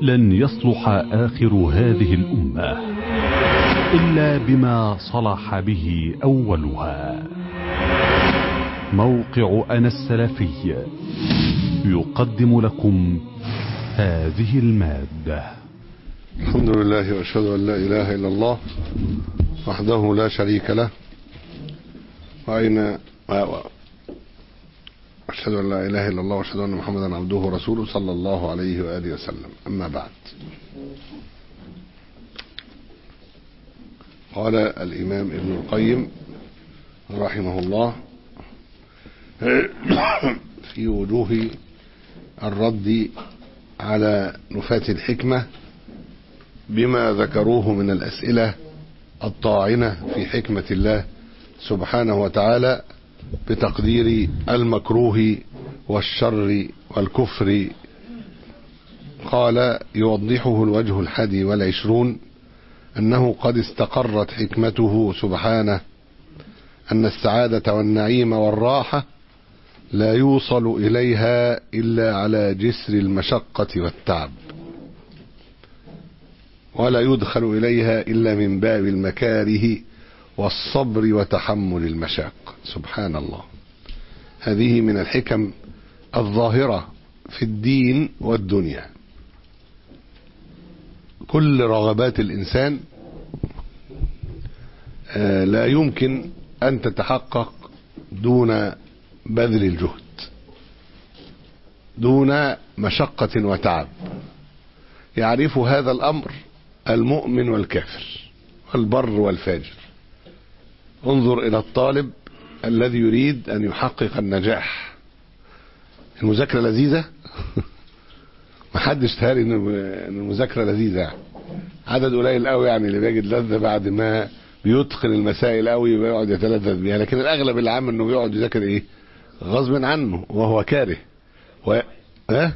لن يصلح آخر هذه الأمة إلا بما صلح به أولها موقع أنا السلفي يقدم لكم هذه المادة الحمد لله واشهد ان لا اله الا الله وحده لا شريك له وأين أشهد أن لا إله إلا الله وأشهد أن محمدا عبده ورسوله صلى الله عليه وآله وسلم أما بعد قال الإمام ابن القيم رحمه الله في وجوه الرد على نفاة الحكمة بما ذكروه من الأسئلة الطاعنة في حكمة الله سبحانه وتعالى بتقدير المكروه والشر والكفر قال يوضحه الوجه الحادي والعشرون أنه قد استقرت حكمته سبحانه أن السعادة والنعيم والراحة لا يوصل إليها إلا على جسر المشقة والتعب ولا يدخل إليها إلا من باب المكاره والصبر وتحمل المشاق سبحان الله هذه من الحكم الظاهرة في الدين والدنيا كل رغبات الإنسان لا يمكن أن تتحقق دون بذل الجهد دون مشقة وتعب يعرف هذا الأمر المؤمن والكافر والبر والفاجر انظر إلى الطالب الذي يريد أن يحقق النجاح المذاكرة لذيذة محدش تهالي ان المذاكرة لذيذة يعني. عدد قليل قوي يعني اللي بيجد لذة بعد ما بيتقن المسائل قوي ويقعد يتلذذ بيها لكن الاغلب العام انه بيقعد يذاكر ايه غصب عنه وهو كاره و... ها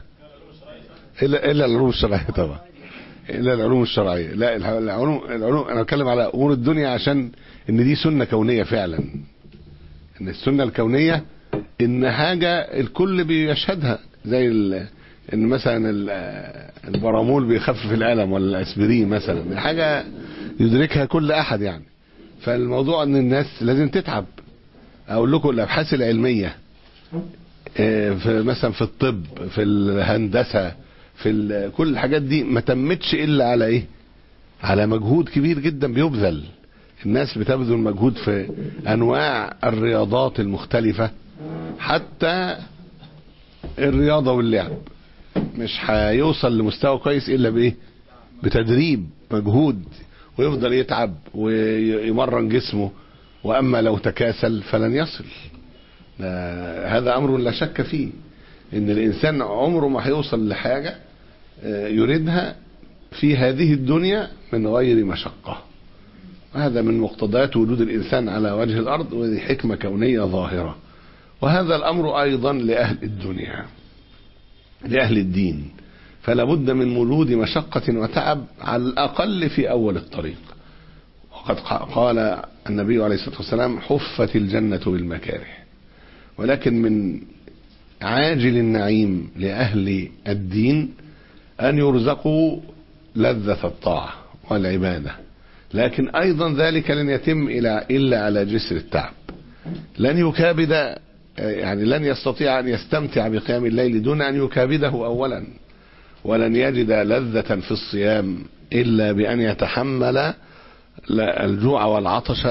الا الا العلوم الشرعيه طبعا الا العلوم الشرعيه لا العلوم العلوم انا بتكلم على امور الدنيا عشان ان دي سنه كونيه فعلا ان السنه الكونيه ان حاجه الكل بيشهدها زي ان مثلا البرامول بيخفف الالم ولا الاسبرين مثلا حاجه يدركها كل احد يعني فالموضوع ان الناس لازم تتعب اقول لكم الابحاث العلميه في مثلا في الطب في الهندسه في كل الحاجات دي ما تمتش الا على ايه على مجهود كبير جدا بيبذل الناس بتبذل مجهود في انواع الرياضات المختلفه حتى الرياضه واللعب مش هيوصل لمستوى كويس الا بايه بتدريب مجهود ويفضل يتعب ويمرن جسمه واما لو تكاسل فلن يصل هذا امر لا شك فيه ان الانسان عمره ما هيوصل لحاجه يريدها في هذه الدنيا من غير مشقه وهذا من مقتضيات وجود الانسان على وجه الارض وهذه حكمه كونيه ظاهره وهذا الامر ايضا لاهل الدنيا لاهل الدين فلا بد من وجود مشقه وتعب على الاقل في اول الطريق وقد قال النبي عليه الصلاه والسلام حفت الجنه بالمكاره ولكن من عاجل النعيم لاهل الدين ان يرزقوا لذه الطاعه والعباده لكن ايضا ذلك لن يتم الا على جسر التعب لن يكابد يعني لن يستطيع ان يستمتع بقيام الليل دون ان يكابده اولا ولن يجد لذة في الصيام الا بان يتحمل الجوع والعطش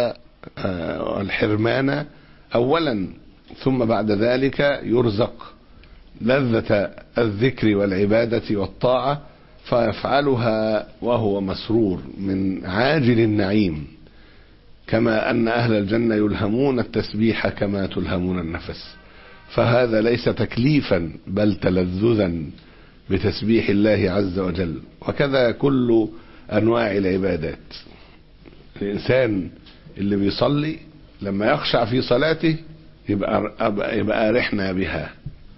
والحرمان اولا ثم بعد ذلك يرزق لذة الذكر والعبادة والطاعة فيفعلها وهو مسرور من عاجل النعيم كما أن أهل الجنة يلهمون التسبيح كما تلهمون النفس فهذا ليس تكليفا بل تلذذا بتسبيح الله عز وجل وكذا كل أنواع العبادات الإنسان اللي بيصلي لما يخشع في صلاته يبقى يبقى أرحنا بها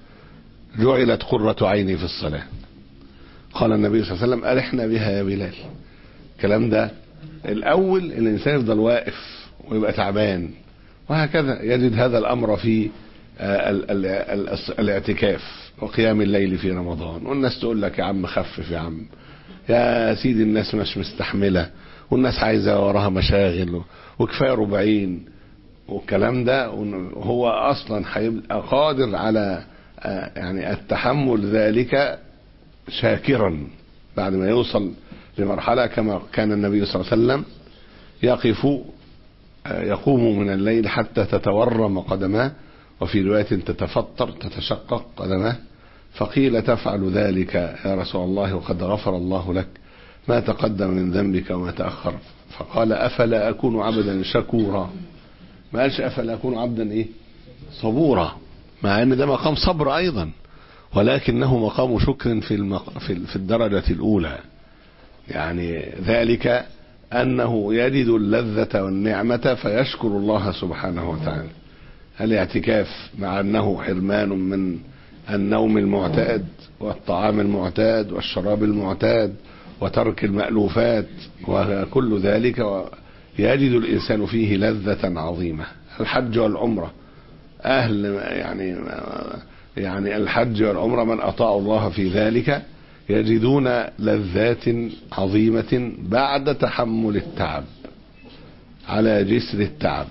جعلت قرة عيني في الصلاة قال النبي صلى الله عليه وسلم أرحنا بها يا بلال الكلام ده الأول الإنسان يفضل واقف ويبقى تعبان وهكذا يجد هذا الأمر في ال- ال- ال- الاعتكاف وقيام الليل في رمضان والناس تقول لك يا عم خفف يا عم يا سيدي الناس مش مستحملة والناس عايزة وراها مشاغل وكفاية ربعين والكلام ده هو اصلا هيبقى قادر على آه، يعني التحمل ذلك شاكرا بعد ما يوصل لمرحلة كما كان النبي صلى الله عليه وسلم يقف آه، يقوم من الليل حتى تتورم قدماه وفي رواية تتفطر تتشقق قدماه فقيل تفعل ذلك يا رسول الله وقد غفر الله لك ما تقدم من ذنبك وما تأخر فقال أفلا أكون عبدا شكورا ما قالش أفلا أكون عبدا إيه صبورا مع أن ده مقام صبر أيضا ولكنه مقام شكر في المق... في في الدرجة الأولى يعني ذلك أنه يجد اللذة والنعمة فيشكر الله سبحانه وتعالى الاعتكاف مع أنه حرمان من النوم المعتاد والطعام المعتاد والشراب المعتاد وترك المألوفات وكل ذلك و- يجد الإنسان فيه لذة عظيمة الحج والعمرة أهل يعني يعني الحج والعمرة من أطاعوا الله في ذلك يجدون لذات عظيمة بعد تحمل التعب على جسر التعب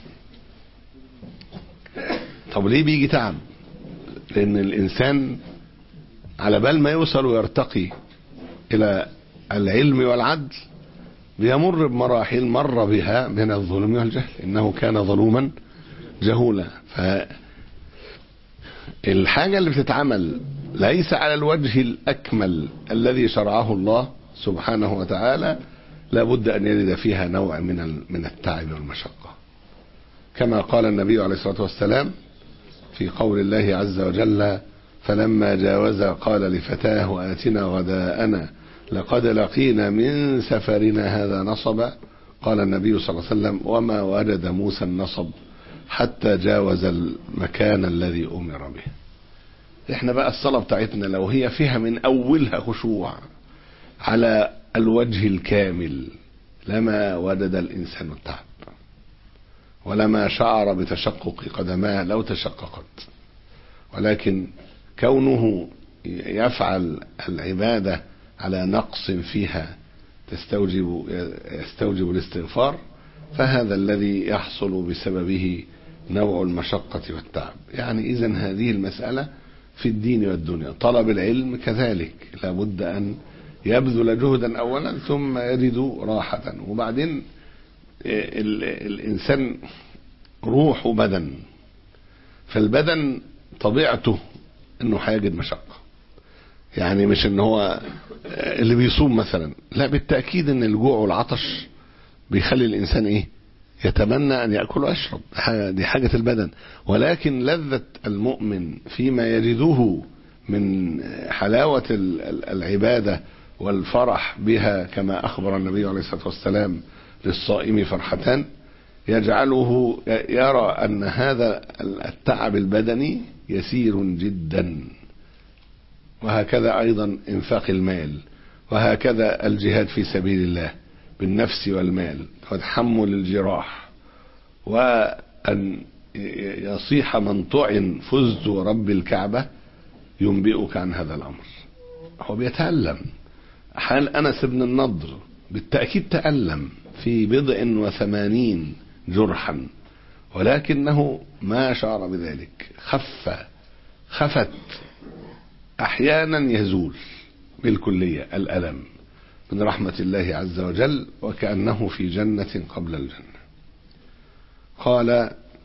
طب ليه بيجي تعب لأن الإنسان على بال ما يوصل ويرتقي إلى العلم والعدل بيمر بمراحل مر بها من الظلم والجهل إنه كان ظلوما جهولا فالحاجة اللي بتتعمل ليس على الوجه الأكمل الذي شرعه الله سبحانه وتعالى لابد أن يجد فيها نوع من ال- من التعب والمشقة كما قال النبي عليه الصلاة والسلام في قول الله عز وجل فلما جاوز قال لفتاه آتنا غداءنا لقد لقينا من سفرنا هذا نصبا قال النبي صلى الله عليه وسلم وما وجد موسى النصب حتى جاوز المكان الذي أمر به احنا بقى الصلاة بتاعتنا لو هي فيها من أولها خشوع على الوجه الكامل لما وجد الإنسان التعب ولما شعر بتشقق قدماه لو تشققت ولكن كونه يفعل العبادة على نقص فيها تستوجب يستوجب الاستغفار فهذا الذي يحصل بسببه نوع المشقة والتعب يعني إذا هذه المسألة في الدين والدنيا طلب العلم كذلك لابد أن يبذل جهدا أولا ثم يجد راحة وبعدين ال- الإنسان روح وبدن فالبدن طبيعته انه هيجد مشقة يعني مش ان هو اللي بيصوم مثلا لا بالتأكيد ان الجوع والعطش بيخلي الانسان ايه يتمنى ان يأكل ويشرب حاجة- دي حاجة البدن ولكن لذة المؤمن فيما يجده من حلاوة ال- ال- العبادة والفرح بها كما أخبر النبي عليه الصلاة والسلام للصائم فرحتان يجعله يرى أن هذا التعب البدني يسير جدا وهكذا أيضا إنفاق المال وهكذا الجهاد في سبيل الله بالنفس والمال وتحمل الجراح وأن يصيح من طعن فزت ورب الكعبة ينبئك عن هذا الأمر هو بيتألم حال أنس بن النضر بالتأكيد تألم في بضع وثمانين جرحا ولكنه ما شعر بذلك خف خفت أحيانا يزول بالكلية الألم من رحمة الله عز وجل وكأنه في جنة قبل الجنة قال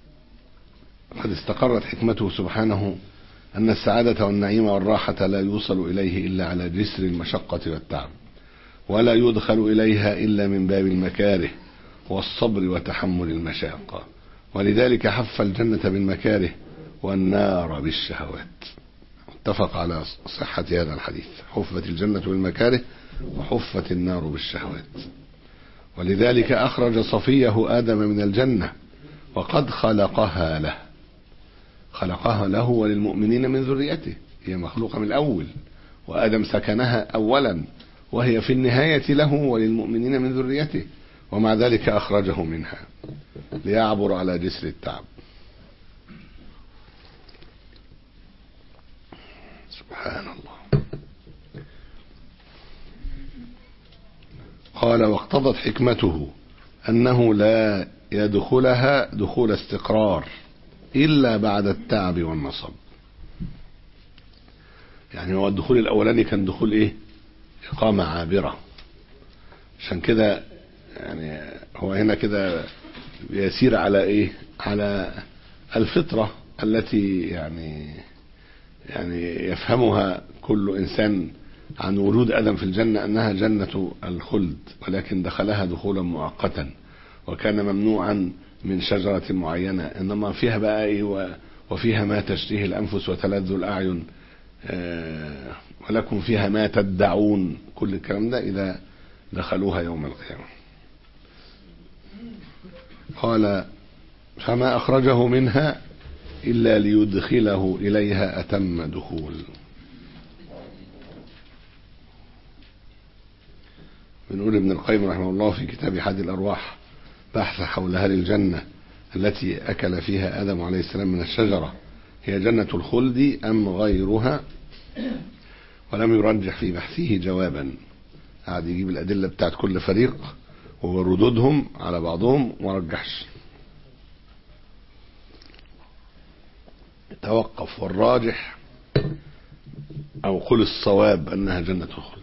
قد استقرت حكمته سبحانه أن السعادة والنعيم والراحة لا يوصل إليه إلا على جسر المشقة والتعب ولا يدخل إليها إلا من باب المكاره والصبر وتحمل المشاقة ولذلك حف الجنة بالمكاره والنار بالشهوات اتفق على صحة هذا الحديث حفت الجنة بالمكاره وحفت النار بالشهوات ولذلك أخرج صفيه آدم من الجنة وقد خلقها له خلقها له وللمؤمنين من ذريته هي مخلوقة من الأول وآدم سكنها أولا وهي في النهاية له وللمؤمنين من ذريته ومع ذلك أخرجه منها ليعبر على جسر التعب سبحان الله قال واقتضت حكمته أنه لا يدخلها دخول استقرار إلا بعد التعب والنصب يعني هو الدخول الأولاني كان دخول إيه إقامة عابرة عشان كده يعني هو هنا كده بيسير على إيه على الفطرة التي يعني يعني يفهمها كل إنسان عن وجود آدم في الجنة أنها جنة الخلد ولكن دخلها دخولا مؤقتا وكان ممنوعا من شجرة معينة إنما فيها بقى إيه وفيها ما تشتهي الأنفس وتلذ الأعين آه ولكم فيها ما تدعون كل الكلام ده إذا دخلوها يوم القيامة قال فما أخرجه منها إلا ليدخله إليها أتم دخول بنقول ابن القيم رحمه الله في كتاب حاد الأرواح بحث حول هل الجنة التي أكل فيها آدم عليه السلام من الشجرة هي جنة الخلد أم غيرها ولم يرجح في بحثه جوابا قعد يجيب الأدلة بتاعت كل فريق وردودهم على بعضهم ورجحش توقف والراجح أو قل الصواب أنها جنة الخلد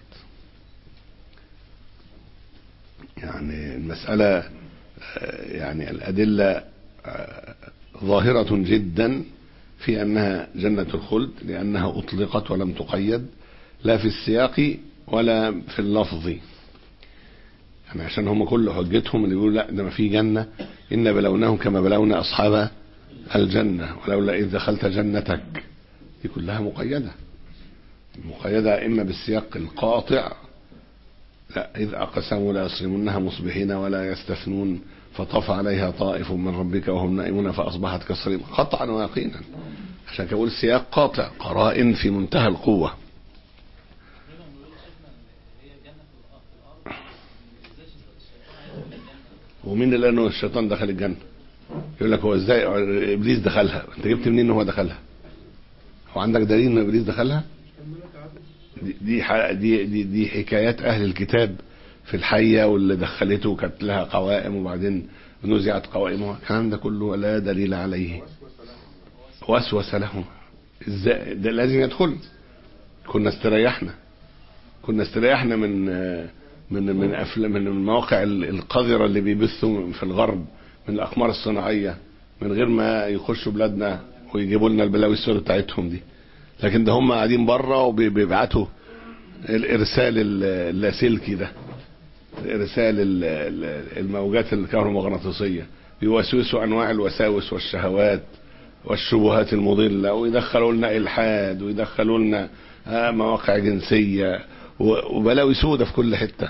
يعني المسألة يعني الأدلة ظاهرة جدا في أنها جنة الخلد لأنها أطلقت ولم تقيد لا في السياق ولا في اللفظ يعني عشان هم كل حجتهم اللي بيقولوا لا ده ما في جنة إن بلوناهم كما بلونا أصحاب الجنة ولولا إذ دخلت جنتك دي كلها مقيدة مقيدة إما بالسياق القاطع لا إذ أقسموا لا يصرمنها مصبحين ولا يستثنون فطاف عليها طائف من ربك وهم نائمون فأصبحت كالصريم قطعا ويقينا عشان كده بقول السياق قاطع قرائن في منتهى القوة ومين اللي انه الشيطان دخل الجنة يقول لك هو ازاي ابليس دخلها انت جبت منين ان هو دخلها هو عندك دليل ان ابليس دخلها دي دي دي, دي, دي حكايات اهل الكتاب في الحية واللي دخلته كانت لها قوائم وبعدين نزعت قوائمها الكلام ده كله لا دليل عليه وسوس له ازاي ده لازم يدخل كنا استريحنا كنا استريحنا من من من افلام من المواقع القذره اللي بيبثوا في الغرب من الاقمار الصناعيه من غير ما يخشوا بلادنا ويجيبوا لنا البلاوي السوداء بتاعتهم دي لكن ده هم قاعدين بره وبيبعتوا الارسال اللاسلكي ده ارسال الموجات الكهرومغناطيسيه بيوسوسوا انواع الوساوس والشهوات والشبهات المضله ويدخلوا لنا الحاد ويدخلوا لنا مواقع جنسيه وبلاوي سودة في كل حته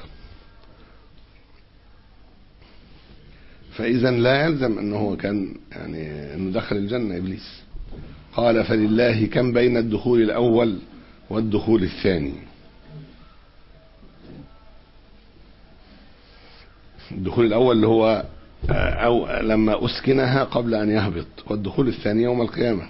فاذا لا يلزم انه هو كان يعني انه دخل الجنه ابليس قال فلله كم بين الدخول الاول والدخول الثاني الدخول الاول اللي هو او لما اسكنها قبل ان يهبط والدخول الثاني يوم القيامه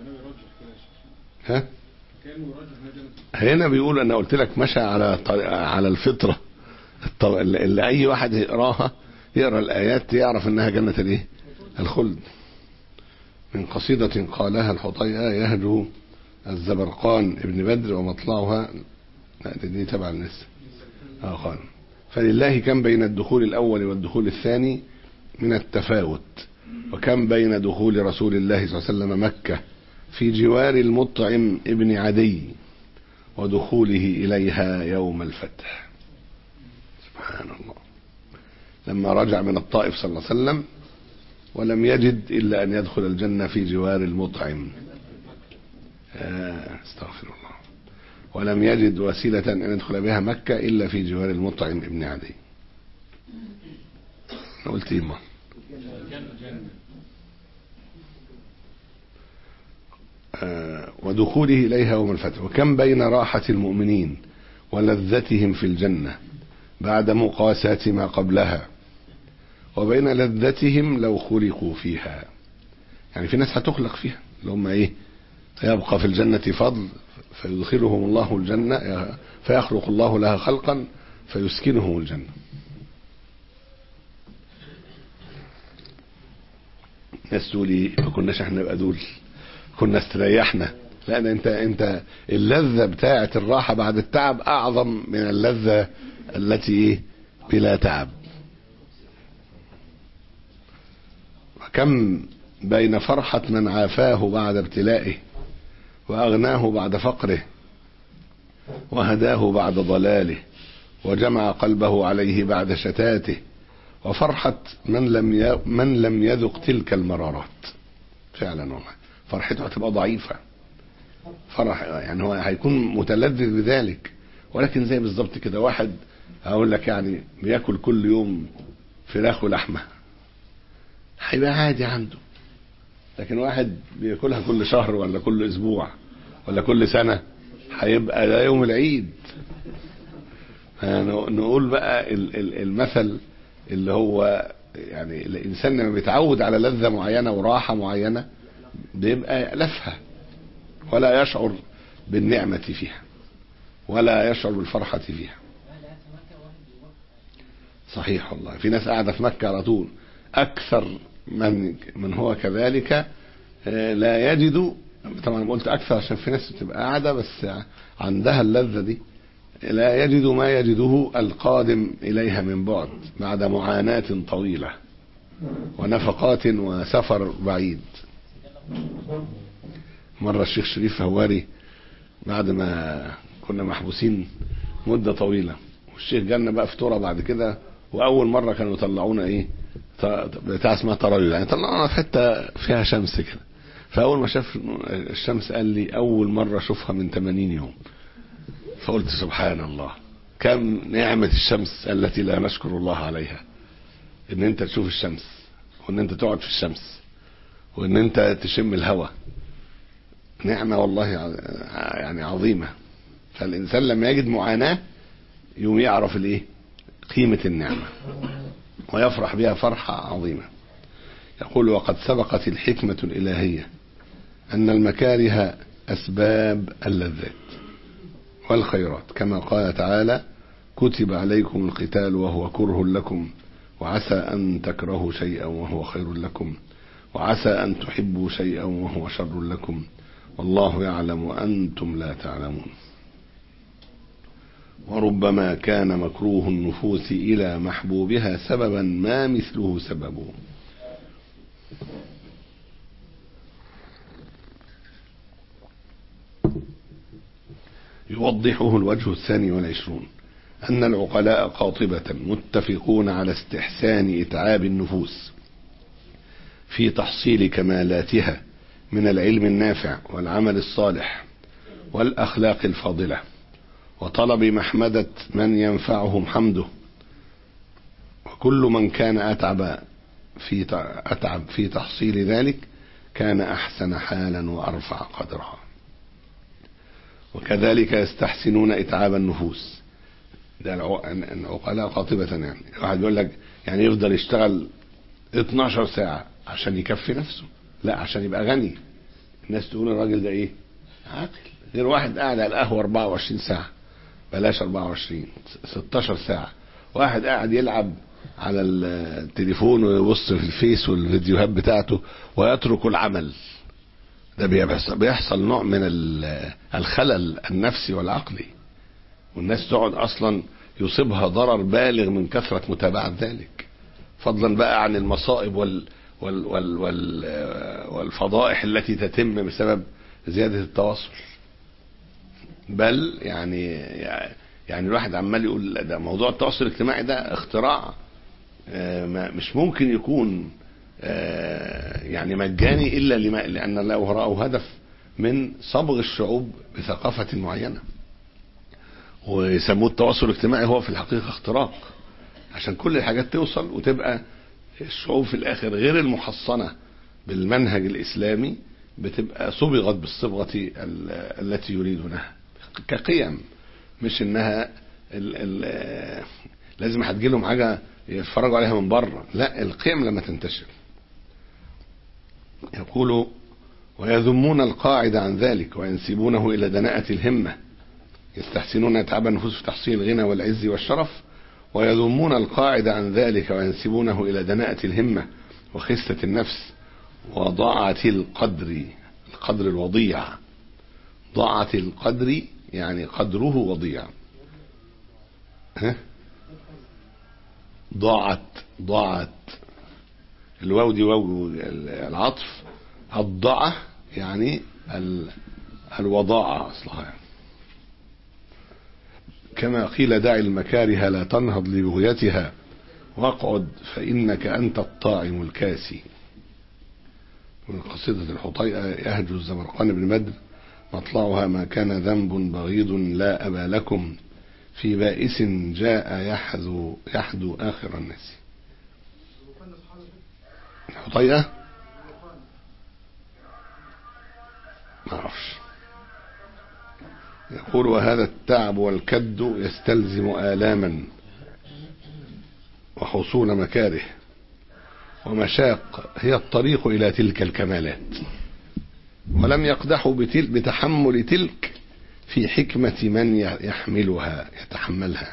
ها هنا بيقول انا قلت لك مشى على على الفطره اللي اي واحد يقراها يقرا الايات يعرف انها جنه الايه الخلد من قصيدة قالها الحطيئة يهجو الزبرقان ابن بدر ومطلعها لا دي تبع الناس اه قال فلله كم بين الدخول الأول والدخول الثاني من التفاوت وكم بين دخول رسول الله صلى الله عليه وسلم مكة في جوار المطعم ابن عدي ودخوله إليها يوم الفتح سبحان الله لما رجع من الطائف صلى الله عليه وسلم ولم يجد إلا أن يدخل الجنة في جوار المطعم آه استغفر الله ولم يجد وسيلة أن يدخل بها مكة إلا في جوار المطعم ابن عدي أنا قلت إيه آه ودخوله إليها يوم الفتح وكم بين راحة المؤمنين ولذتهم في الجنة بعد مقاساة ما قبلها وبين لذتهم لو خلقوا فيها يعني في ناس هتخلق فيها اللي هم ايه يبقى في الجنة فضل فيدخلهم الله الجنة فيخلق الله لها خلقا فيسكنهم الجنة ناس تقول ايه ما كناش احنا نبقى دول كنا استريحنا لا ده انت انت اللذة بتاعة الراحة بعد التعب اعظم من اللذة التي ايه بلا تعب وكم بين فرحة من عافاه بعد ابتلائه وأغناه بعد فقره وهداه بعد ضلاله وجمع قلبه عليه بعد شتاته وفرحة من لم ي... من لم يذق تلك المرارات فعلا والله فرحته هتبقى ضعيفة فرح يعني هو هيكون متلذذ بذلك ولكن زي بالظبط كده واحد هقول لك يعني بياكل كل يوم فراخ ولحمه هيبقى عادي عنده لكن واحد بياكلها كل شهر ولا كل اسبوع ولا كل سنه هيبقى ده يوم العيد نقول بقى المثل اللي هو يعني الانسان لما بيتعود على لذه معينه وراحه معينه بيبقى لفها ولا يشعر بالنعمه فيها ولا يشعر بالفرحه فيها صحيح والله في ناس قاعده في مكه على طول اكثر من من هو كذلك لا يجد طبعا قلت اكثر عشان في ناس بتبقى قاعده بس عندها اللذه دي لا يجد ما يجده القادم اليها من بعد بعد معاناه طويله ونفقات وسفر بعيد مره الشيخ شريف هواري بعد ما كنا محبوسين مده طويله والشيخ جالنا بقى فطوره بعد كده واول مره كانوا يطلعونا ايه بتاع اسمها تريل يعني طلعونا في حته فيها شمس كده فاول ما شاف الشمس قال لي اول مره اشوفها من 80 يوم فقلت سبحان الله كم نعمه الشمس التي لا نشكر الله عليها ان انت تشوف الشمس وان انت تقعد في الشمس وان انت تشم الهواء نعمه والله يعني عظيمه فالانسان لما يجد معاناه يوم يعرف الايه قيمه النعمه ويفرح بها فرحة عظيمة يقول وقد سبقت الحكمة الإلهية أن المكاره أسباب اللذات والخيرات كما قال تعالى كتب عليكم القتال وهو كره لكم وعسى أن تكرهوا شيئا وهو خير لكم وعسى أن تحبوا شيئا وهو شر لكم والله يعلم وأنتم لا تعلمون وربما كان مكروه النفوس إلى محبوبها سببا ما مثله سببه يوضحه الوجه الثاني والعشرون أن العقلاء قاطبة متفقون على استحسان إتعاب النفوس في تحصيل كمالاتها من العلم النافع والعمل الصالح والأخلاق الفاضلة وطلب محمدة من ينفعهم حمده وكل من كان أتعب في أتعب في تحصيل ذلك كان أحسن حالا وأرفع قدرا وكذلك يستحسنون إتعاب النفوس ده العقلاء قاطبة يعني واحد يقول لك يعني يفضل يشتغل 12 ساعة عشان يكفي نفسه لا عشان يبقى غني الناس تقول الراجل ده ايه عاقل غير واحد قاعد على القهوة 24 ساعة بلاش 24 16 ساعة واحد قاعد يلعب على التليفون ويبص في الفيس والفيديوهات بتاعته ويترك العمل ده بيحصل, بيحصل نوع من الخلل النفسي والعقلي والناس تقعد اصلا يصيبها ضرر بالغ من كثرة متابعة ذلك فضلا بقى عن المصائب وال وال وال وال والفضائح التي تتم بسبب زيادة التواصل بل يعني يعني الواحد عمال يقول ده موضوع التواصل الاجتماعي ده اختراع مش ممكن يكون يعني مجاني الا لما لان له وراءه هدف من صبغ الشعوب بثقافه معينه ويسموه التواصل الاجتماعي هو في الحقيقه اختراق عشان كل الحاجات توصل وتبقى الشعوب في الاخر غير المحصنه بالمنهج الاسلامي بتبقى صبغت بالصبغه التي يريدونها كقيم مش انها ال ال لازم هتجي لهم حاجه يتفرجوا عليها من بره لا القيم لما تنتشر يقول ويذمون القاعد عن ذلك وينسبونه إلى دناءة الهمة يستحسنون يتعب النفوس في تحصيل الغنى والعز والشرف ويذمون القاعد عن ذلك وينسبونه إلى دناءة الهمة وخسة النفس وضاعة القدر القدر الوضيع ضاعة القدر يعني قدره وضيع ها ضاعت ضاعت الواو دي واو العطف الضعة يعني ال- الوضاعة أصلها يعني. كما قيل دع المكاره لا تنهض لبغيتها واقعد فإنك أنت الطاعم الكاسي من قصيدة الحطيئة يهجو الزمرقان بن بدر مطلعها ما كان ذنب بغيض لا أبا لكم في بائس جاء يحذو يحدو آخر الناس الحطيئة ما أعرفش يقول وهذا التعب والكد يستلزم آلاما وحصول مكاره ومشاق هي الطريق إلى تلك الكمالات ولم يقدحوا بتل بتحمل تلك في حكمة من يحملها يتحملها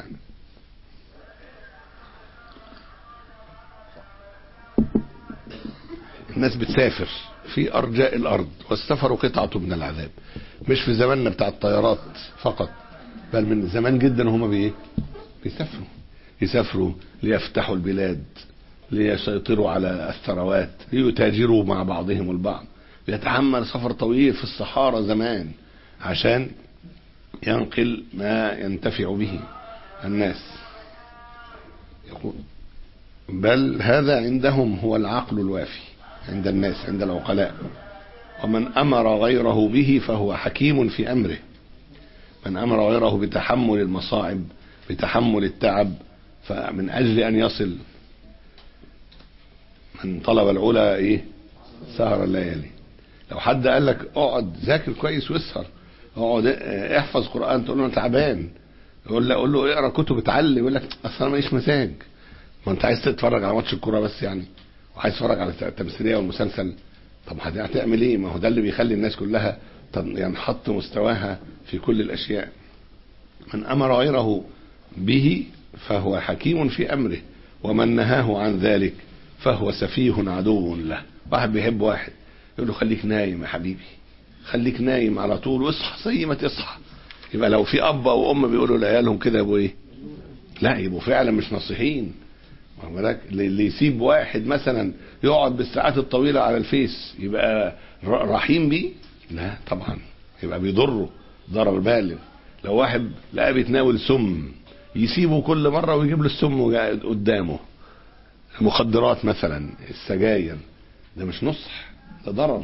الناس بتسافر في أرجاء الأرض والسفر قطعة من العذاب مش في زماننا بتاع الطيارات فقط بل من زمان جدا هم بإيه بيسافروا يسافروا ليفتحوا البلاد ليسيطروا على الثروات ليتاجروا مع بعضهم البعض يتحمل سفر طويل في الصحارى زمان عشان ينقل ما ينتفع به الناس يقول بل هذا عندهم هو العقل الوافي عند الناس عند العقلاء ومن أمر غيره به فهو حكيم في أمره من أمر غيره بتحمل المصاعب بتحمل التعب فمن أجل أن يصل من طلب العلا إيه سهر الليالي لو حد قال لك اقعد ذاكر كويس واسهر اقعد اه، احفظ قرآن تقول له انا تعبان يقول له قول له اقرا كتب اتعلم يقول لك اصل انا ماليش مزاج ما انت عايز تتفرج على ماتش الكوره بس يعني وعايز تتفرج على التمثيليه والمسلسل طب هت- هتعمل ايه ما هو ده اللي بيخلي الناس كلها تن- ينحط مستواها في كل الاشياء من امر غيره به فهو حكيم في امره ومن نهاه عن ذلك فهو سفيه عدو له واحد بيحب واحد يقول له خليك نايم يا حبيبي خليك نايم على طول واصحى زي ما تصحى يبقى لو في اب او ام بيقولوا لعيالهم كده يبقوا ايه لا يبقوا فعلا مش ناصحين واخد بالك اللي يسيب واحد مثلا يقعد بالساعات الطويله على الفيس يبقى ر- رحيم بيه لا طبعا يبقى بيضره ضرر بالغ لو واحد لقاه بيتناول سم يسيبه كل مره ويجيب له السم وقاعد قدامه المخدرات مثلا السجاير ده مش نصح ده ضرر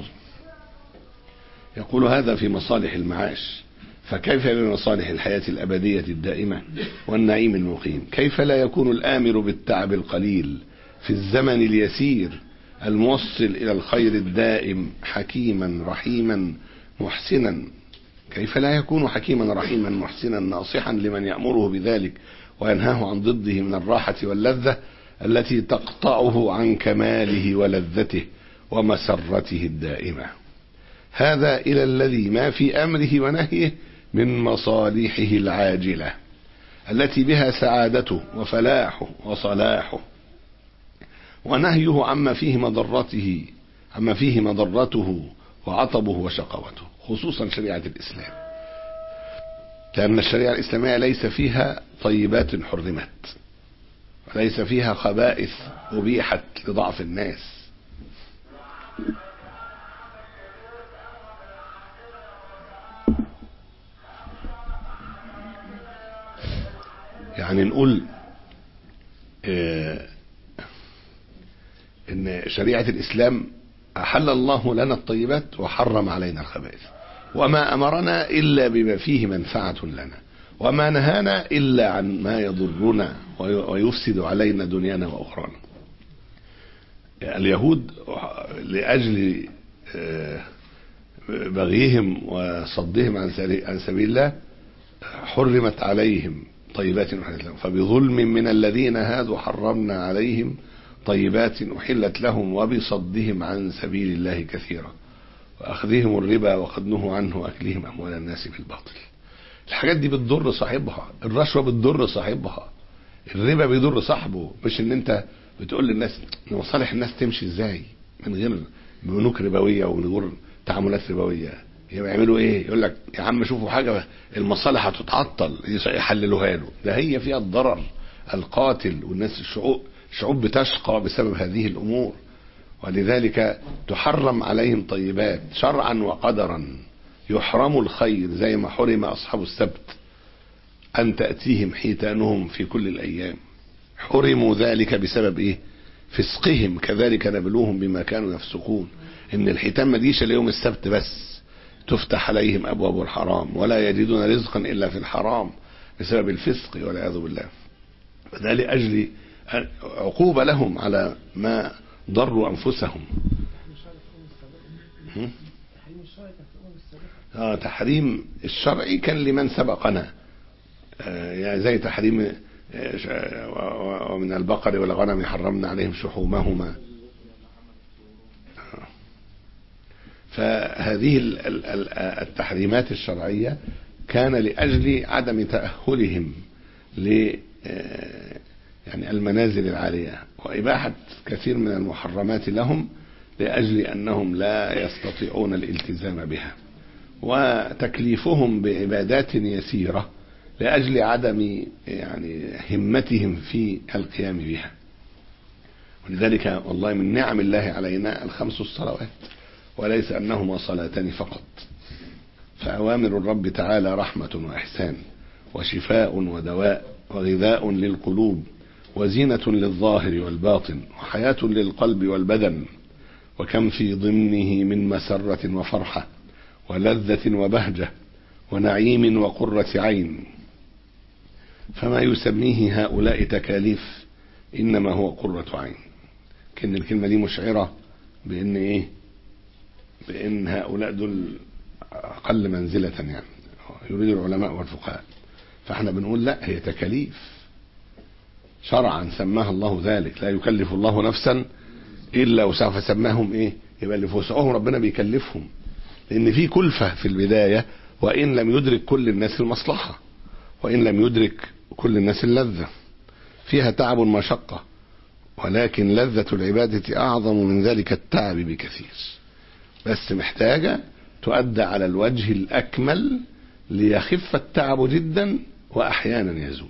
يقول هذا في مصالح المعاش فكيف بمصالح الحياة الأبدية الدائمة والنعيم المقيم كيف لا يكون الآمر بالتعب القليل في الزمن اليسير الموصل إلى الخير الدائم حكيما رحيما محسنا كيف لا يكون حكيما رحيما محسنا ناصحا لمن يأمره بذلك وينهاه عن ضده من الراحة واللذة التي تقطعه عن كماله ولذته ومسرته الدائمة هذا إلى الذي ما في أمره ونهيه من مصالحه العاجلة التي بها سعادته وفلاحه وصلاحه ونهيه عما فيه مضرته عما فيه مضرته وعطبه وشقوته خصوصا شريعة الإسلام لأن الشريعة الإسلامية ليس فيها طيبات حرمت وليس فيها خبائث أبيحت لضعف الناس يعني نقول آه، ان شريعة الاسلام احل الله لنا الطيبات وحرم علينا الخبائث وما امرنا الا بما فيه منفعة لنا وما نهانا الا عن ما يضرنا وي- ويفسد علينا دنيانا واخرانا اليهود لاجل آه، بغيهم وصدهم عن سبيل- عن سبيل الله حرمت عليهم طيبات أحلت لهم فبظلم من الذين هادوا حرمنا عليهم طيبات أحلت لهم وبصدهم عن سبيل الله كثيرا وأخذهم الربا وقد نهوا عنه وأكلهم أموال الناس بالباطل الحاجات دي بتضر صاحبها الرشوة بتضر صاحبها الربا بيضر صاحبه مش ان انت بتقول للناس ان مصالح الناس تمشي ازاي من غير بنوك ربويه ومن غير تعاملات ربويه يعملوا ايه يقول لك يا عم شوفوا حاجه المصالح هتتعطل يحللوها له ده هي فيها الضرر القاتل والناس الشعوب شعوب بتشقى بسبب هذه الامور ولذلك تحرم عليهم طيبات شرعا وقدرا يحرموا الخير زي ما حرم اصحاب السبت أن تأتيهم حيتانهم في كل الأيام حرموا ذلك بسبب إيه فسقهم كذلك نبلوهم بما كانوا يفسقون إن الحيتان ما تجيش ليوم السبت بس تفتح عليهم أبواب الحرام ولا يجدون رزقا إلا في الحرام بسبب الفسق والعياذ بالله فده لأجل عقوبة لهم على ما ضروا أنفسهم هم؟ آه تحريم الشرعي كان لمن سبقنا يعني زي تحريم ومن البقر والغنم حرمنا عليهم شحومهما فهذه التحريمات الشرعية كان لأجل عدم تأهلهم ل يعني المنازل العالية وإباحة كثير من المحرمات لهم لأجل أنهم لا يستطيعون الالتزام بها وتكليفهم بعبادات يسيره لأجل عدم يعني همتهم في القيام بها ولذلك والله من نعم الله علينا الخمس الصلوات وليس أنهما صلاتان فقط فأوامر الرب تعالى رحمة وإحسان وشفاء ودواء وغذاء للقلوب وزينة للظاهر والباطن وحياة للقلب والبدن وكم في ضمنه من مسرة وفرحة ولذة وبهجة ونعيم وقرة عين فما يسميه هؤلاء تكاليف انما هو قرة عين كان الكلمة دي مشعرة بان ايه بان هؤلاء دول اقل منزلة يعني يريد العلماء والفقهاء فاحنا بنقول لا هي تكاليف شرعا سماها الله ذلك لا يكلف الله نفسا الا وسعها فسماهم ايه يبقى اللي في وسعهم ربنا بيكلفهم لان في كلفة في البداية وان لم يدرك كل الناس المصلحة وان لم يدرك كل الناس اللذة فيها تعب ومشقة ولكن لذة العبادة أعظم من ذلك التعب بكثير بس محتاجة تؤدى على الوجه الأكمل ليخف التعب جدا وأحيانا يزول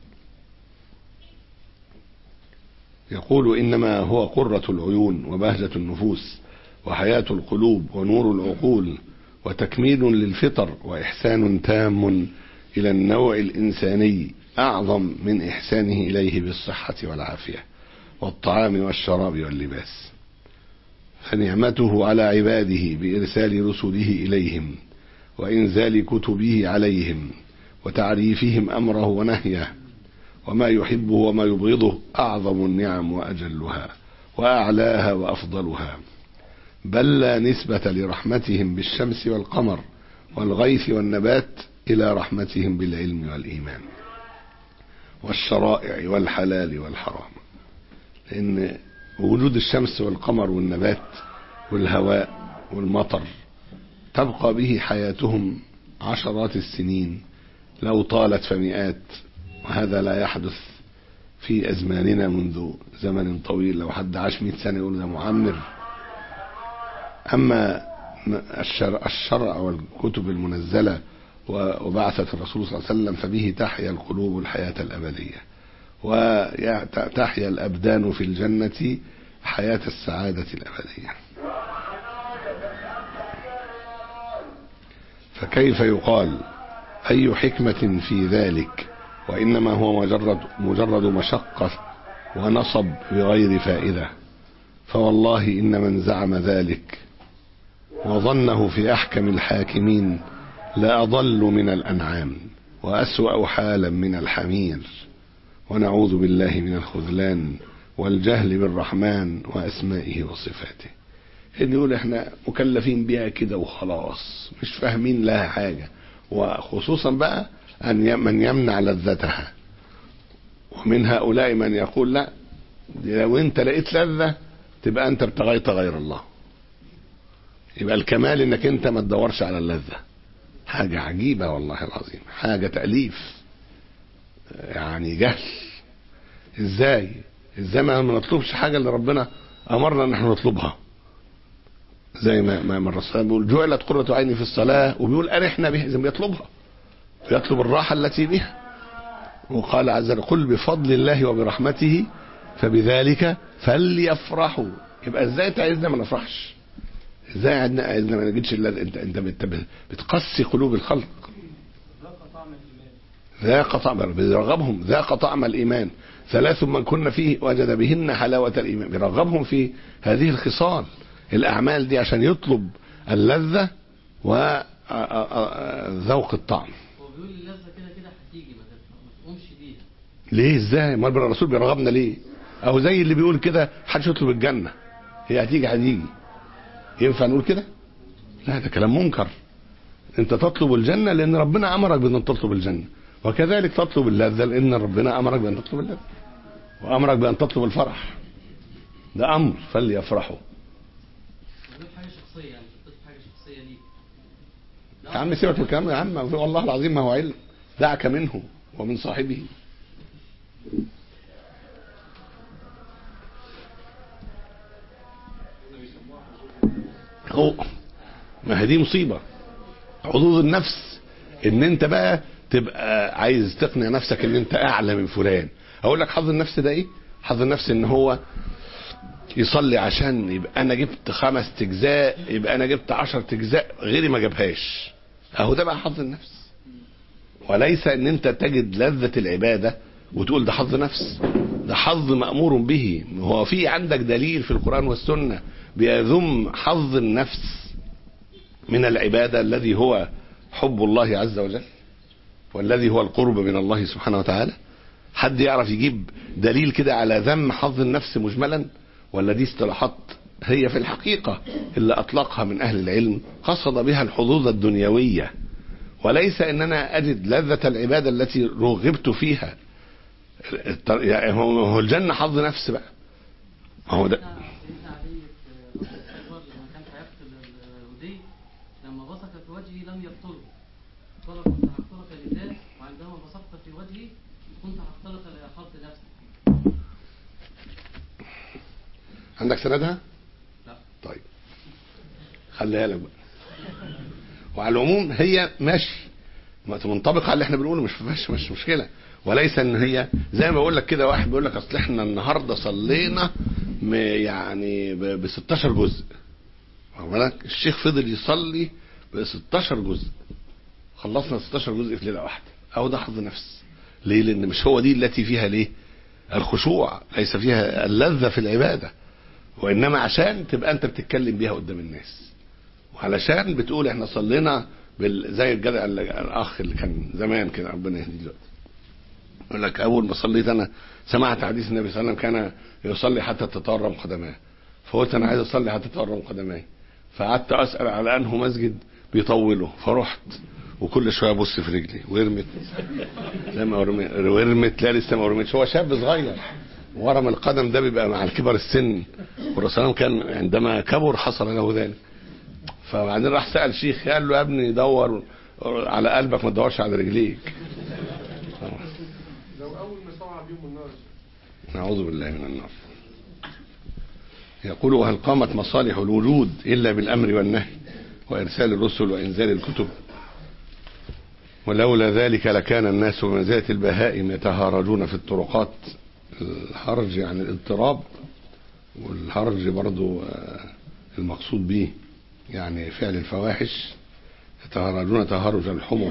يقول إنما هو قرة العيون وبهجة النفوس وحياة القلوب ونور العقول وتكميل للفطر وإحسان تام إلى النوع الإنساني أعظم من إحسانه إليه بالصحة والعافية والطعام والشراب واللباس فنعمته على عباده بإرسال رسله إليهم وإنزال كتبه عليهم وتعريفهم أمره ونهيه وما يحبه وما يبغضه أعظم النعم وأجلها وأعلاها وأفضلها بل لا نسبة لرحمتهم بالشمس والقمر والغيث والنبات إلى رحمتهم بالعلم والإيمان والشرائع والحلال والحرام لأن وجود الشمس والقمر والنبات والهواء والمطر تبقى به حياتهم عشرات السنين لو طالت فمئات وهذا لا يحدث في أزماننا منذ زمن طويل لو حد عاش مئة سنة يقول ده معمر أما الشرع, الشرع والكتب المنزلة وبعثة الرسول صلى الله عليه وسلم فبه تحيا القلوب الحياة الأبدية وتحيا الأبدان في الجنة حياة السعادة الأبدية فكيف يقال أي حكمة في ذلك وإنما هو مجرد, مجرد مشقة ونصب بغير فائدة فوالله إن من زعم ذلك وظنه في أحكم الحاكمين لأضل من الأنعام وأسوأ حالا من الحمير ونعوذ بالله من الخذلان والجهل بالرحمن وأسمائه وصفاته اللي يقول احنا مكلفين بيها كده وخلاص مش فاهمين لها حاجة وخصوصا بقى أن من يمنع لذتها ومن هؤلاء من يقول لا لو انت لقيت لذة تبقى انت ابتغيت غير الله يبقى الكمال انك انت ما تدورش على اللذة حاجة عجيبة والله العظيم حاجة تأليف يعني جهل ازاي ازاي ما نطلبش حاجة اللي ربنا امرنا ان احنا نطلبها زي ما ما ما الرسول بيقول جعلت قرة عيني في الصلاة وبيقول أرحنا بها إذا بيطلبها يطلب الراحة التي بها وقال عز وجل قل بفضل الله وبرحمته فبذلك فليفرحوا يبقى ازاي انت عايزنا ما نفرحش ازاي عايزنا عايزنا ما نجدش الا انت انت بت- بتقسي قلوب الخلق ذاق طعم بيرغبهم ذاق طعم الايمان ثلاث من كن فيه وجد بهن حلاوه الايمان بيرغبهم في هذه الخصال الاعمال دي عشان يطلب اللذه وذوق الطعم هو بيقول اللذة كده كده هتيجي ما تت- ما تقومش بيها ليه ازاي ما الرسول بيرغبنا ليه او زي اللي بيقول كده محدش يطلب الجنه هي هتيجي هتيجي ينفع نقول كده لا ده كلام منكر انت تطلب الجنه لان ربنا امرك بان تطلب الجنه وكذلك تطلب اللذه لان ربنا امرك بان تطلب اللذه وامرك بان تطلب الفرح ده امر فليفرحوا بيقول حاجة شخصية يعني مش بتضيف حاجة شخصية ليك يا عم سيبك من الكلام ده يا عم والله العظيم ما هو علم دعك منه ومن صاحبه هو ما هي دي مصيبة حظوظ النفس ان انت بقى تبقى عايز تقنع نفسك ان انت اعلى من فلان اقول لك حظ النفس ده ايه حظ النفس ان هو يصلي عشان يبقى انا جبت خمس اجزاء يبقى انا جبت عشر اجزاء غيري ما جابهاش اهو ده بقى حظ النفس وليس ان انت تجد لذة العبادة وتقول ده حظ نفس ده حظ مأمور به هو في عندك دليل في القرآن والسنة بيذم حظ النفس من العبادة الذي هو حب الله عز وجل والذي هو القرب من الله سبحانه وتعالى حد يعرف يجيب دليل كده على ذم حظ النفس مجملا ولا دي اصطلاحات هي في الحقيقة اللي أطلقها من أهل العلم قصد بها الحظوظ الدنيوية وليس ان انا اجد لذة العبادة التي رغبت فيها الط- يعني هو هو الجنة حظ نفس بقى ما هو ده سيدنا علي في الخيبر لما كان هيقتل الودي لما بصق في وجهي لم يقتله قال كنت هقتلك لذات وعندما بصقت في وجهي كنت هقتلك لأخذت نفسك عندك سندها لا طيب خليها لك بقى وعلى العموم هي ماشي ما منطبق على اللي احنا بنقوله مش مش مش مشكله وليس ان هي زي ما بقول لك كده واحد بيقول لك اصل احنا النهارده صلينا م- يعني ب 16 جزء واخد بالك الشيخ فضل يصلي ب 16 جزء خلصنا 16 جزء في ليله واحده اهو ده حظ نفس ليه لان مش هو دي التي فيها ليه الخشوع ليس فيها اللذه في العباده وانما عشان تبقى انت بتتكلم بيها قدام الناس وعلشان بتقول احنا صلينا بال... زي الجدع اللي- الاخ اللي كان زمان كده ربنا يهديه دلوقتي يقول لك اول ما صليت انا سمعت حديث النبي صلى الله عليه وسلم كان يصلي حتى تتورم قدماه فقلت انا عايز اصلي حتى تتورم قدماي فقعدت اسال على انه مسجد بيطوله فرحت وكل شويه ابص في رجلي ورمت زي ما ورمت ورمت لا لسه ما ورمتش هو شاب صغير ورم القدم ده بيبقى مع الكبر السن والرسول صلى الله عليه وسلم كان عندما كبر حصل له ذلك فبعدين راح سأل شيخ قال له يا ابني دور على قلبك ما تدورش على رجليك لو اول ما صعب يوم النار نعوذ بالله من النار يقول وهل قامت مصالح الوجود إلا بالأمر والنهي وإرسال الرسل وإنزال الكتب ولولا ذلك لكان الناس بمنزلة البهائم يتهارجون في الطرقات الهرج يعني الاضطراب والهرج برضو آه، المقصود به يعني فعل الفواحش يتهرجون تهرج الحمر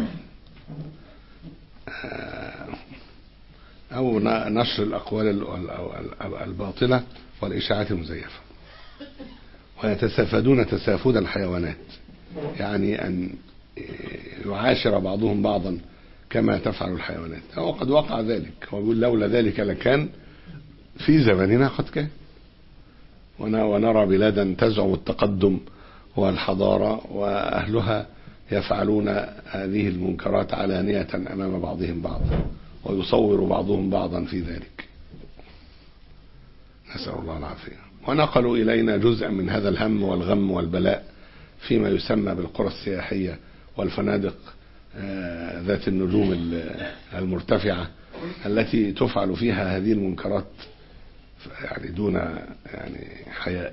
آه، أو ن- نشر الأقوال ال- ال- ال- الباطلة والإشاعات المزيفة ويتسافدون تسافد الحيوانات يعني أن يعاشر بعضهم بعضا كما تفعل الحيوانات وقد وقع ذلك هو بيقول لولا ذلك لكان في زماننا قد كان ون- ونرى بلادا تزعم التقدم والحضارة وأهلها يفعلون هذه المنكرات علانية أمام بعضهم بعضا ويصور بعضهم بعضا في ذلك نسأل الله العافية ونقلوا إلينا جزءا من هذا الهم والغم والبلاء فيما يسمى بالقرى السياحية والفنادق آه، ذات النجوم ال- المرتفعة التي تفعل فيها هذه المنكرات يعني دون يعني حياء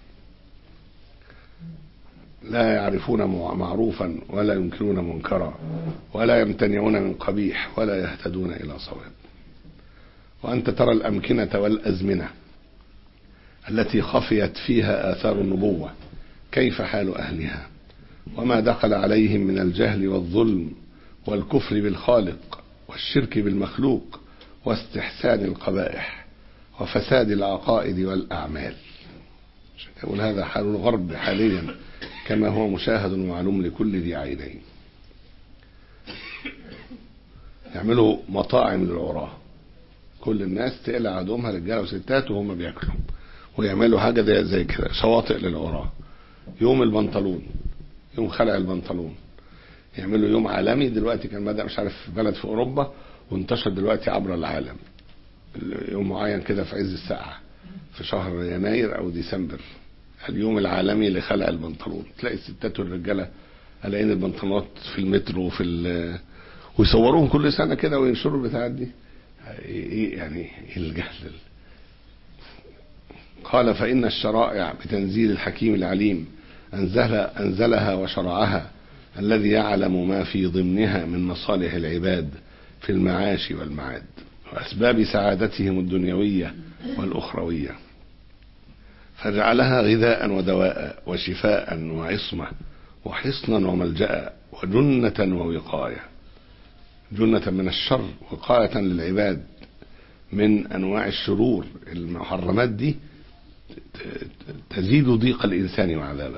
لا يعرفون مع- معروفا ولا ينكرون منكرا ولا يمتنعون من قبيح ولا يهتدون إلى صواب وأنت ترى الأمكنة والأزمنة التي خفيت فيها آثار النبوة كيف حال أهلها وما دخل عليهم من الجهل والظلم والكفر بالخالق والشرك بالمخلوق واستحسان القبائح وفساد العقائد والأعمال عشان يقول هذا حال الغرب حاليا كما هو مشاهد ومعلوم لكل ذي عينين يعملوا مطاعم للعراة كل الناس تقلع عدومها رجاله وستات وهم بياكلوا ويعملوا حاجه زي زي كده شواطئ للعراة يوم البنطلون يوم خلع البنطلون يعملوا يوم عالمي دلوقتي كان بدأ مش عارف في بلد في اوروبا وانتشر دلوقتي عبر العالم يوم معين كده في عز الساعة في شهر يناير او ديسمبر اليوم العالمي لخلع البنطلون تلاقي الستات والرجاله قلعين البنطلونات في المترو وفي ال- ويصوروهم كل سنه كده وينشروا البتاعات دي ايه يعني إيه الجهل قال فإن الشرائع بتنزيل الحكيم العليم أنزل أنزلها وشرعها الذي يعلم ما في ضمنها من مصالح العباد في المعاش والمعاد وأسباب سعادتهم الدنيوية والأخروية فجعلها غذاء ودواء وشفاء وعصمة وحصنا وملجأ وجنة ووقاية جنة من الشر وقاية للعباد من أنواع الشرور المحرمات دي تزيد ضيق الإنسان وعذابه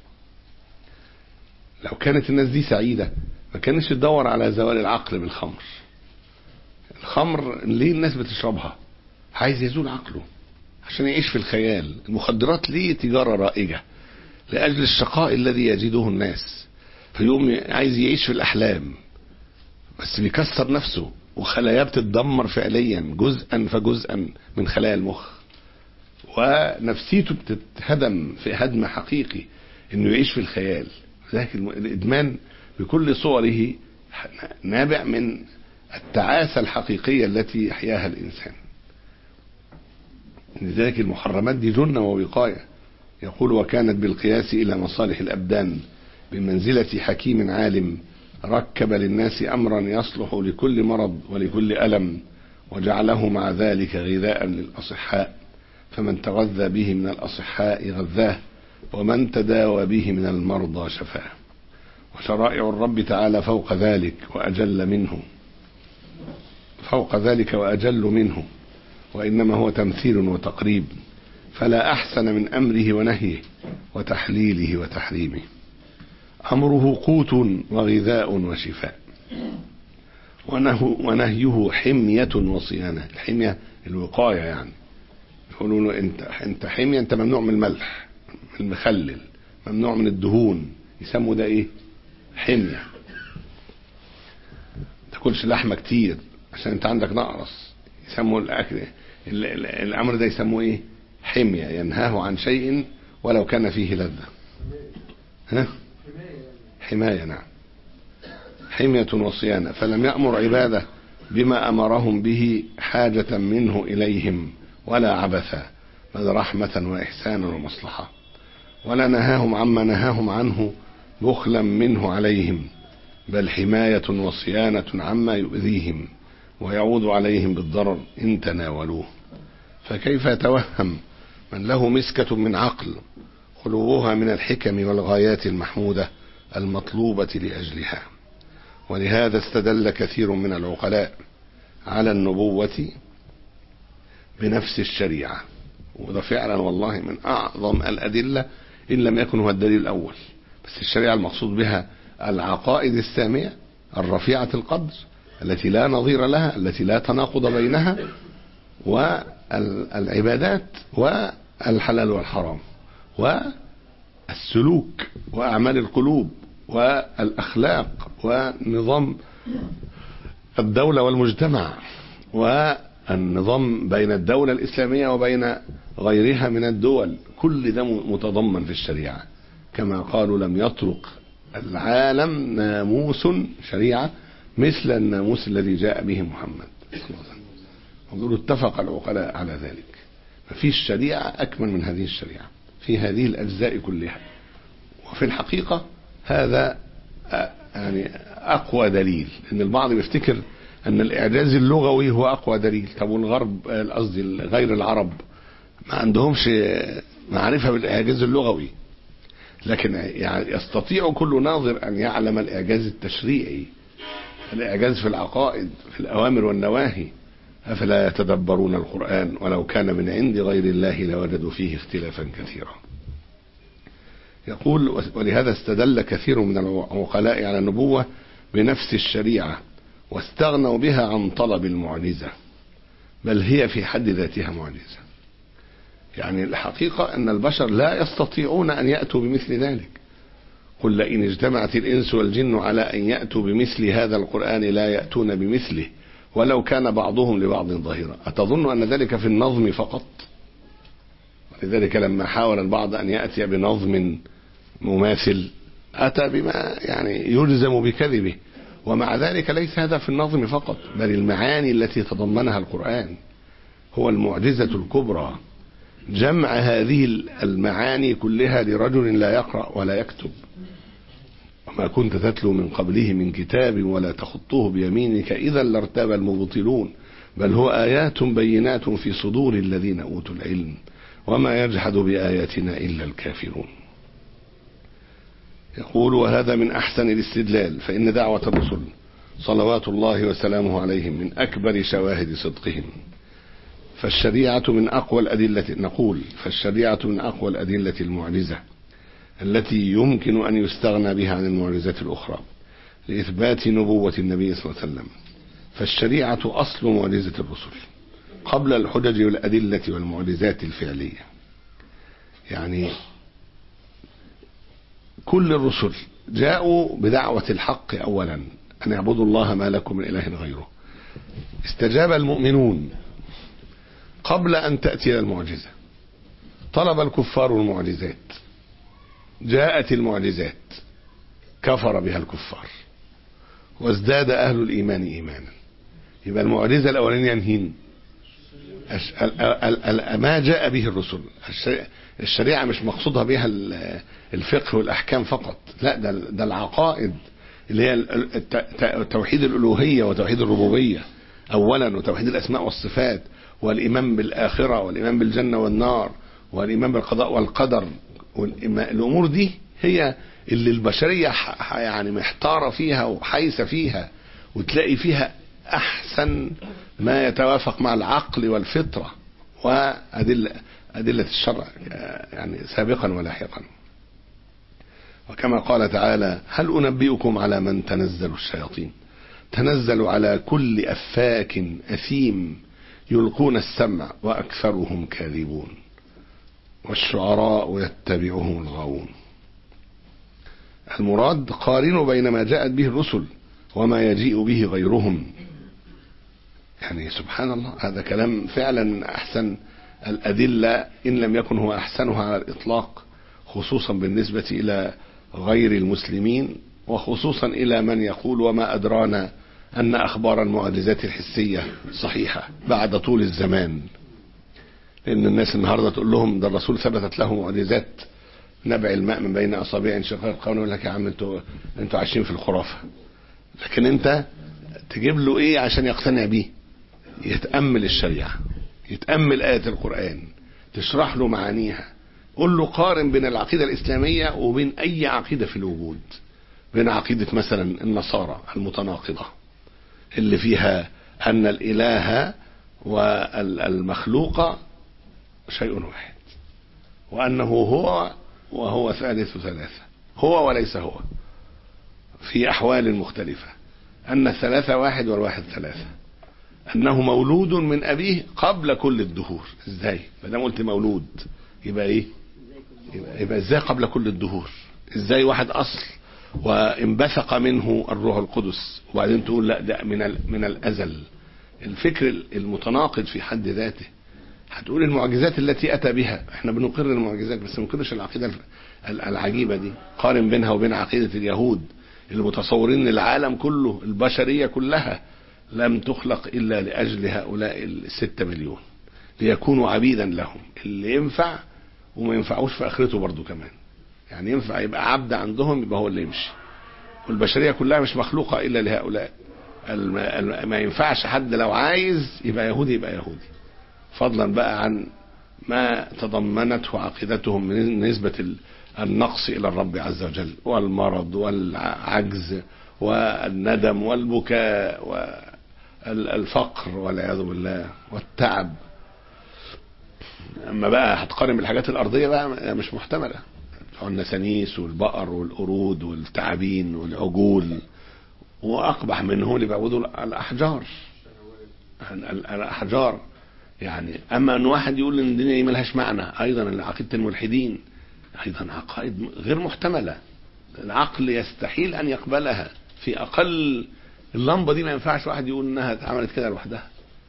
لو كانت الناس دي سعيدة ما كانش تدور على زوال العقل بالخمر الخمر ليه الناس بتشربها عايز يزول عقله عشان يعيش في الخيال المخدرات ليه تجارة رائجة لأجل الشقاء الذي يجده الناس فيقوم عايز يعيش في الأحلام بس بيكسر نفسه وخلاياه بتتدمر فعليا جزءا فجزءا من خلايا المخ ونفسيته بتتهدم في هدم حقيقي انه يعيش في الخيال لذلك الادمان بكل صوره نابع من التعاسة الحقيقية التي يحياها الإنسان لذلك المحرمات دي جنة ووقاية يقول وكانت بالقياس إلى مصالح الأبدان بمنزلة حكيم عالم ركب للناس أمرا يصلح لكل مرض ولكل ألم وجعله مع ذلك غذاء للأصحاء فمن تغذى به من الأصحاء غذاه ومن تداوى به من المرضى شفاه وشرائع الرب تعالى فوق ذلك وأجل منه فوق ذلك وأجل منه وإنما هو تمثيل وتقريب فلا أحسن من أمره ونهيه وتحليله وتحريمه أمره قوت وغذاء وشفاء ونه ونهيه حمية وصيانة الحمية الوقاية يعني يقولوا له انت انت حمية انت ممنوع من الملح من المخلل ممنوع من الدهون يسموا ده ايه حمية تاكلش لحمة كتير عشان انت عندك نقرس يسموا الاكل ال- ال- الامر ده يسموه ايه حمية ينهاه عن شيء ولو كان فيه لذة ها حماية نعم حمية وصيانة فلم يأمر عباده بما أمرهم به حاجة منه إليهم ولا عبثا بل رحمة وإحسانا ومصلحة ولا نهاهم عما نهاهم عنه بخلا منه عليهم بل حماية وصيانة عما يؤذيهم ويعود عليهم بالضرر إن تناولوه فكيف يتوهم من له مسكة من عقل خلوها من الحكم والغايات المحمودة المطلوبة لأجلها ولهذا استدل كثير من العقلاء على النبوة بنفس الشريعة وده فعلا والله من أعظم الأدلة إن لم يكن هو الدليل الأول بس الشريعة المقصود بها العقائد السامية الرفيعة القدر التي لا نظير لها التي لا تناقض بينها والعبادات والحلال والحرام والسلوك وأعمال القلوب والأخلاق ونظام الدولة والمجتمع والنظام بين الدولة الإسلامية وبين غيرها من الدول كل ده متضمن في الشريعة كما قالوا لم يطرق العالم ناموس شريعة مثل الناموس الذي جاء به محمد صلى الله عليه وسلم ويقولوا اتفق العقلاء على ذلك ففي الشريعة أكمل من هذه الشريعة في هذه الأجزاء كلها وفي الحقيقة هذا آه، يعني أقوى دليل إن البعض بيفتكر أن الإعجاز اللغوي هو أقوى دليل طب والغرب آه، قصدي غير العرب ما عندهمش معرفة بالإعجاز اللغوي لكن يعني يستطيع كل ناظر أن يعلم الإعجاز التشريعي الإعجاز في العقائد في الأوامر والنواهي أفلا يتدبرون القرآن ولو كان من عند غير الله لوجدوا فيه اختلافا كثيرا يقول ولهذا استدل كثير من العقلاء على النبوة بنفس الشريعة واستغنوا بها عن طلب المعجزة بل هي في حد ذاتها معجزة يعني الحقيقة أن البشر لا يستطيعون أن يأتوا بمثل ذلك قل لئن اجتمعت الإنس والجن على أن يأتوا بمثل هذا القرآن لا يأتون بمثله ولو كان بعضهم لبعض ظهيرا أتظن أن ذلك في النظم فقط ولذلك لما حاول البعض أن يأتي بنظم مماثل أتى بما يعني يلزم بكذبه ومع ذلك ليس هذا في النظم فقط بل المعاني التي تضمنها القرآن هو المعجزة الكبرى جمع هذه المعاني كلها لرجل لا يقرأ ولا يكتب وما كنت تتلو من قبله من كتاب ولا تخطه بيمينك إذا لارتاب المبطلون بل هو آيات بينات في صدور الذين أوتوا العلم وما يجحد بآياتنا إلا الكافرون يقول وهذا من أحسن الاستدلال فإن دعوة الرسل صلوات الله وسلامه عليهم من أكبر شواهد صدقهم فالشريعة من أقوى الأدلة نقول فالشريعة من أقوى الأدلة المعجزة التي يمكن أن يستغنى بها عن المعجزات الأخرى لإثبات نبوة النبي صلى الله عليه وسلم فالشريعة أصل معجزة الرسل قبل الحجج والأدلة والمعجزات الفعلية يعني كل الرسل جاءوا بدعوة الحق أولا أن يعبدوا الله ما لكم من إله غيره استجاب المؤمنون قبل أن تأتي المعجزة طلب الكفار المعجزات جاءت المعجزات كفر بها الكفار وازداد أهل الإيمان إيمانا يبقى المعجزة الأولانية منين الش- ال- ال- ال- ما جاء به الرسل الش- الشريعة مش مقصودها بها ال- الفقه والأحكام فقط لا ده ده العقائد اللي هي ال- الت- ت- توحيد الألوهية وتوحيد الربوبية أولا وتوحيد الأسماء والصفات والإيمان بالآخرة والإيمان بالجنة والنار والإيمان بالقضاء والقدر والإيمان- الأمور دي هي اللي البشرية ح- ح- يعني محتارة فيها وحيسة فيها وتلاقي فيها أحسن ما يتوافق مع العقل والفطرة وأدلة أدلة الشرع يعني سابقا ولاحقا وكما قال تعالى هل أنبئكم على من تنزل الشياطين تنزل على كل أفاك أثيم يلقون السمع وأكثرهم كاذبون والشعراء يتبعهم الغاوون المراد قارنوا بين ما جاءت به الرسل وما يجيء به غيرهم يعني سبحان الله هذا كلام فعلا من أحسن الأدلة إن لم يكن هو أحسنها على الإطلاق خصوصا بالنسبة إلى غير المسلمين وخصوصا إلى من يقول وما أدرانا أن أخبار المعجزات الحسية صحيحة بعد طول الزمان لأن الناس النهاردة تقول لهم ده الرسول ثبتت له معجزات نبع الماء من بين أصابع انشقاق القمر يقول لك يا عم انتوا انتوا عايشين في الخرافة لكن انت تجيب له ايه عشان يقتنع بيه يتأمل الشريعة يتأمل آية القرآن تشرح له معانيها قل له قارن بين العقيدة الإسلامية وبين أي عقيدة في الوجود بين عقيدة مثلا النصارى المتناقضة اللي فيها أن الإله والمخلوق شيء واحد وأنه هو وهو ثالث ثلاثة هو وليس هو في أحوال مختلفة أن الثلاثة واحد والواحد ثلاثة أنه مولود من أبيه قبل كل الدهور إزاي ما دام قلت مولود يبقى إيه يبقى, يبقى إزاي قبل كل الدهور إزاي واحد أصل وانبثق منه الروح القدس وبعدين تقول لا ده من ال- من الأزل الفكر المتناقض في حد ذاته هتقول المعجزات التي أتى بها احنا بنقر المعجزات بس ما بنقرش العقيدة الف- ال- العجيبة دي قارن بينها وبين عقيدة اليهود اللي متصورين ان العالم كله البشرية كلها لم تخلق إلا لأجل هؤلاء الستة مليون ليكونوا عبيدا لهم اللي ينفع وما ينفعوش في آخرته برضو كمان يعني ينفع يبقى عبد عندهم يبقى هو اللي يمشي والبشرية كلها مش مخلوقة إلا لهؤلاء الم- الم- ما ينفعش حد لو عايز يبقى يهودي يبقى يهودي فضلا بقى عن ما تضمنته عقيدتهم من نسبة ال- النقص إلى الرب عز وجل والمرض والعجز والندم والبكاء والفقر والعياذ بالله والتعب أما بقى هتقارن بالحاجات الأرضية بقى مش محتملة بتوع النسانيس والبقر والقرود والتعابين والعجول وأقبح منهم اللي بيعبدوا الأحجار ال- ال- الأحجار يعني أما أن واحد يقول إن الدنيا دي ملهاش معنى أيضا عقيدة الملحدين أيضا عقائد غير محتملة العقل يستحيل أن يقبلها في أقل اللمبة دي ما ينفعش واحد يقول إنها اتعملت كده لوحدها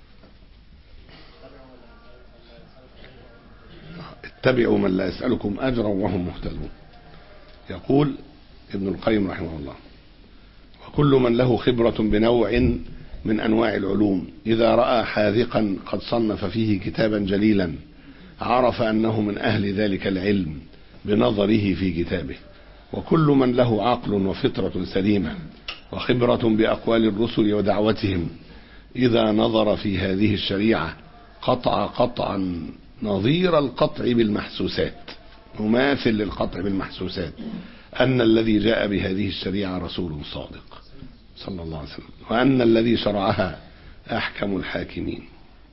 اتبعوا من لا يسألكم أجرا وهم مهتدون يقول ابن القيم رحمه الله وكل من له خبرة بنوع من أنواع العلوم إذا رأى حاذقا قد صنف فيه كتابا جليلا عرف أنه من أهل ذلك العلم بنظره في كتابه وكل من له عقل وفطرة سليمة وخبرة بأقوال الرسل ودعوتهم إذا نظر في هذه الشريعة قطع قطعا نظير القطع بالمحسوسات مماثل للقطع بالمحسوسات أن الذي جاء بهذه الشريعة رسول صادق صلى الله عليه وسلم وأن الذي شرعها أحكم الحاكمين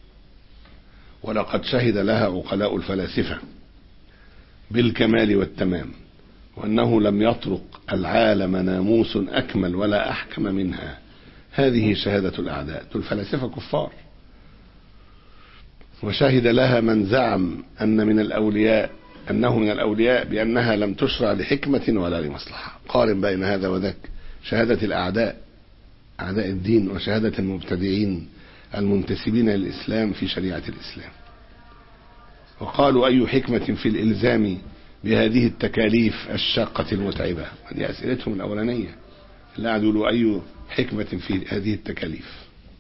ولقد شهد لها عقلاء الفلاسفة بالكمال والتمام وأنه لم يطرق العالم ناموس أكمل ولا أحكم منها هذه شهادة الأعداء دول فلاسفة كفار وشهد لها من زعم أن من الأولياء أنه من الأولياء بأنها لم تشرع لحكمة ولا لمصلحة قارن بين هذا وذاك شهادة الأعداء أعداء الدين وشهادة المبتدعين المنتسبين للإسلام في شريعة الإسلام وقالوا أي حكمة في الإلزام بهذه التكاليف الشاقة المتعبة دي أسئلتهم الأولانية اللي قاعدوا يقولوا أي حكمة في هذه التكاليف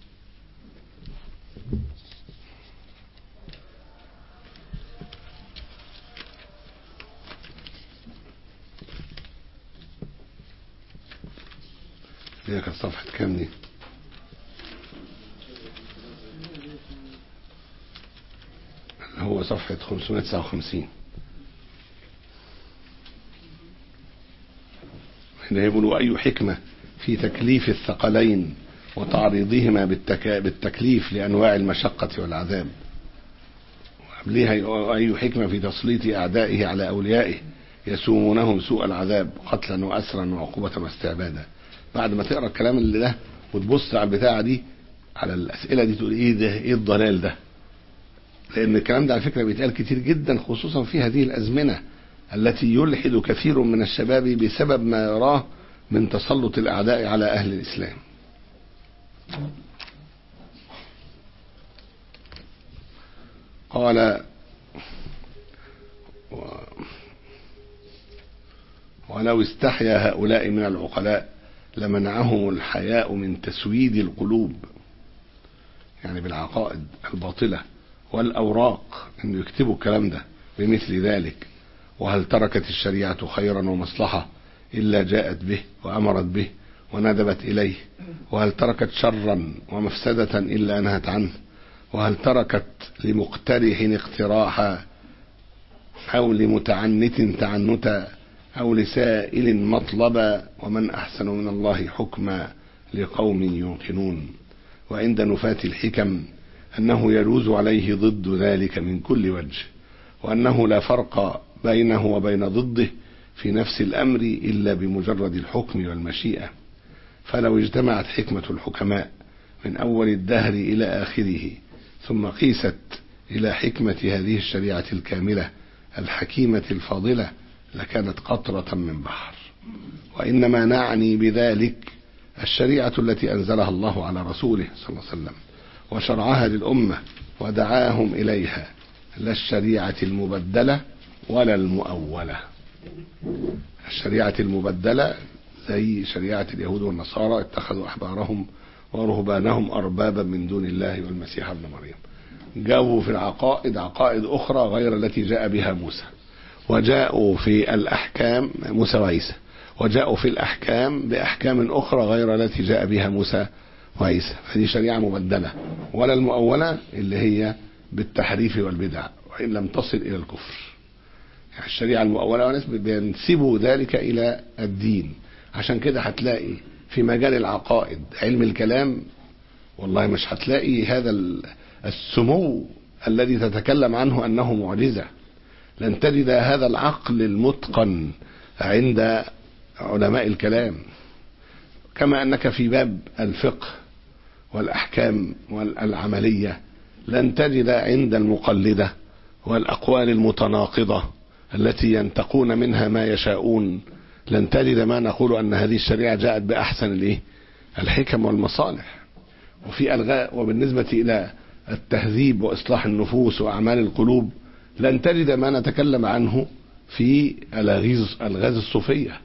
دي كانت صفحة كام دي؟ اللي هو صفحة 559 هنا يقولوا أي حكمة في تكليف الثقلين وتعريضهما بالتكا... بالتكليف لأنواع المشقة والعذاب وقبلها أي حكمة في تسليط أعدائه على أوليائه يسومونهم سوء العذاب قتلا وأسرا وعقوبة واستعبادا بعد ما تقرا الكلام اللي ده وتبص على البتاعه دي على الاسئله دي تقول ايه ده ايه الضلال ده لان الكلام ده على فكره بيتقال كتير جدا خصوصا في هذه الازمنه التي يلحد كثير من الشباب بسبب ما يراه من تسلط الاعداء على اهل الاسلام قال و ولو استحيا هؤلاء من العقلاء لمنعهم الحياء من تسويد القلوب يعني بالعقائد الباطلة والأوراق أن يكتبوا الكلام ده بمثل ذلك وهل تركت الشريعة خيرا ومصلحة إلا جاءت به وأمرت به وندبت إليه وهل تركت شرا ومفسدة إلا نهت عنه وهل تركت لمقترح اقتراحا أو لمتعنت تعنتا أو لسائل مطلبا ومن أحسن من الله حكما لقوم يوقنون وعند نفاة الحكم أنه يجوز عليه ضد ذلك من كل وجه وأنه لا فرق بينه وبين ضده في نفس الأمر إلا بمجرد الحكم والمشيئة فلو اجتمعت حكمة الحكماء من أول الدهر إلى آخره ثم قيست إلى حكمة هذه الشريعة الكاملة الحكيمة الفاضلة لكانت قطرة من بحر وإنما نعني بذلك الشريعة التي أنزلها الله على رسوله صلى الله عليه وسلم وشرعها للأمة ودعاهم إليها لا الشريعة المبدلة ولا المؤولة الشريعة المبدلة زي شريعة اليهود والنصارى اتخذوا أحبارهم ورهبانهم أربابا من دون الله والمسيح ابن مريم جاءوا في العقائد عقائد أخرى غير التي جاء بها موسى وجاءوا في الأحكام موسى وعيسى وجاءوا في الأحكام بأحكام أخرى غير التي جاء بها موسى وعيسى فدي شريعة مبدلة ولا المؤولة اللي هي بالتحريف والبدع وإن لم تصل إلى الكفر يعني الشريعة المؤولة وناس بينسبوا ذلك إلى الدين عشان كده هتلاقي في مجال العقائد علم الكلام والله مش هتلاقي هذا ال- السمو الذي تتكلم عنه أنه معجزة لن تجد هذا العقل المتقن عند علماء الكلام كما أنك في باب الفقه والأحكام والعملية لن تجد عند المقلدة والأقوال المتناقضة التي ينتقون منها ما يشاءون لن تجد ما نقول أن هذه الشريعة جاءت بأحسن الإيه؟ الحكم والمصالح وفي ألغاء وبالنسبة إلى التهذيب وإصلاح النفوس وأعمال القلوب لن تجد ما نتكلم عنه في الأغيز الغاز الصوفية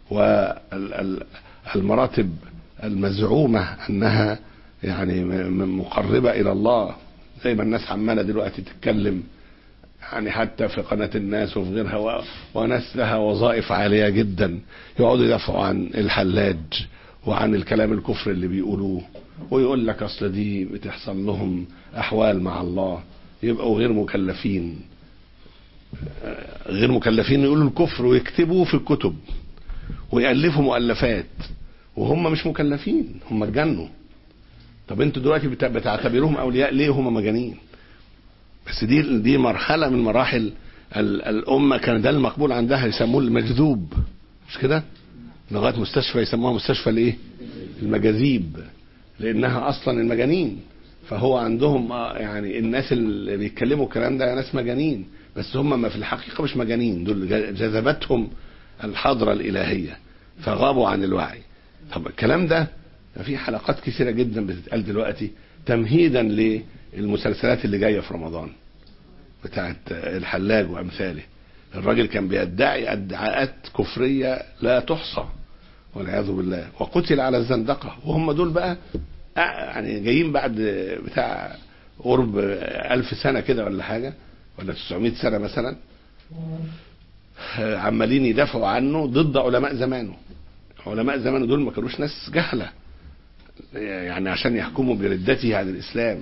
والمراتب المزعومة أنها يعني م- م- مقربة إلى الله زي ما الناس عمالة دلوقتي تتكلم يعني حتى في قناة الناس وفي غيرها و- وناس لها وظائف عالية جدا يقعدوا يدافعوا عن الحلاج وعن الكلام الكفر اللي بيقولوه ويقول لك اصل دي بتحصل لهم احوال مع الله يبقوا غير مكلفين آه، غير مكلفين يقولوا الكفر ويكتبوا في الكتب ويألفوا مؤلفات وهم مش مكلفين هم اتجنوا طب انتوا دلوقتي بت- بتعتبروهم اولياء ليه هم مجانين بس دي دي مرحله من مراحل ال- الامه كان ده المقبول عندها يسموه المجذوب مش كده لغايه مستشفى يسموها مستشفى الايه المجاذيب لانها اصلا المجانين فهو عندهم آه، يعني الناس اللي بيتكلموا الكلام ده ناس مجانين بس هم ما في الحقيقه مش مجانين دول ج- جذبتهم الحضره الالهيه فغابوا عن الوعي طب الكلام ده في حلقات كثيره جدا بتتقال دلوقتي تمهيدا للمسلسلات اللي جايه في رمضان بتاعت الحلاج وامثاله الراجل كان بيدعي ادعاءات كفريه لا تحصى والعياذ بالله وقتل على الزندقه وهم دول بقى آه، يعني جايين بعد بتاع قرب ألف سنة كده ولا حاجة ولا 900 سنة مثلا آه، عمالين يدافعوا عنه ضد علماء زمانه علماء زمانه دول ما كانوش ناس جهلة يعني عشان يحكموا بردته عن الإسلام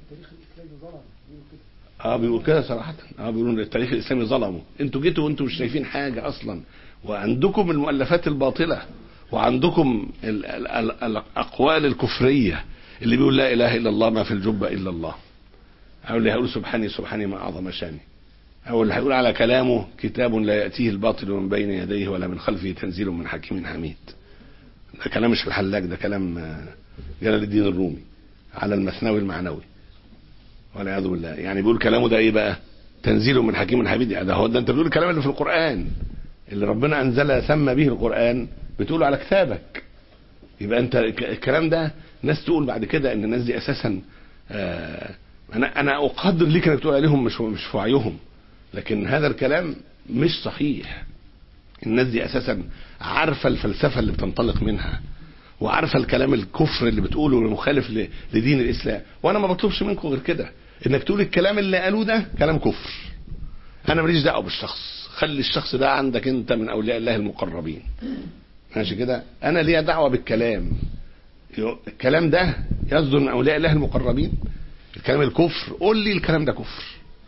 اه بيقول كده صراحة اه بيقولوا ان التاريخ الاسلامي ظلموا انتوا جيتوا وانتوا مش شايفين حاجة اصلا وعندكم المؤلفات الباطلة وعندكم ال ال ال الاقوال الكفرية اللي بيقول لا اله الا الله ما في الجبة الا الله او اللي هيقول سبحاني سبحاني ما اعظم شاني او اللي هيقول على كلامه كتاب لا يأتيه الباطل من بين يديه ولا من خلفه تنزيل من حكيم حميد ده كلام مش الحلاج ده كلام آه، جلال الدين الرومي على المثنوي المعنوي والعياذ بالله يعني بيقول كلامه ده ايه بقى تنزيل من حكيم حميد يعني ده هو ده انت بتقول الكلام اللي في القرآن اللي ربنا انزل سمى به القرآن بتقوله على كتابك يبقى انت الك- الكلام ده ناس تقول بعد كده ان الناس دي اساسا آه انا انا اقدر ليك انك تقول عليهم مش مش في وعيهم لكن هذا الكلام مش صحيح الناس دي اساسا عارفه الفلسفه اللي بتنطلق منها وعارفه الكلام الكفر اللي بتقوله المخالف ل- لدين الاسلام وانا ما بطلبش منكم غير كده انك تقول الكلام اللي قالوه ده كلام كفر انا ماليش دعوه بالشخص خلي الشخص ده عندك انت من اولياء الله المقربين ماشي كده انا ليا دعوه بالكلام يو- الكلام ده يصدر من اولياء الله المقربين الكلام الكفر قول لي الكلام ده كفر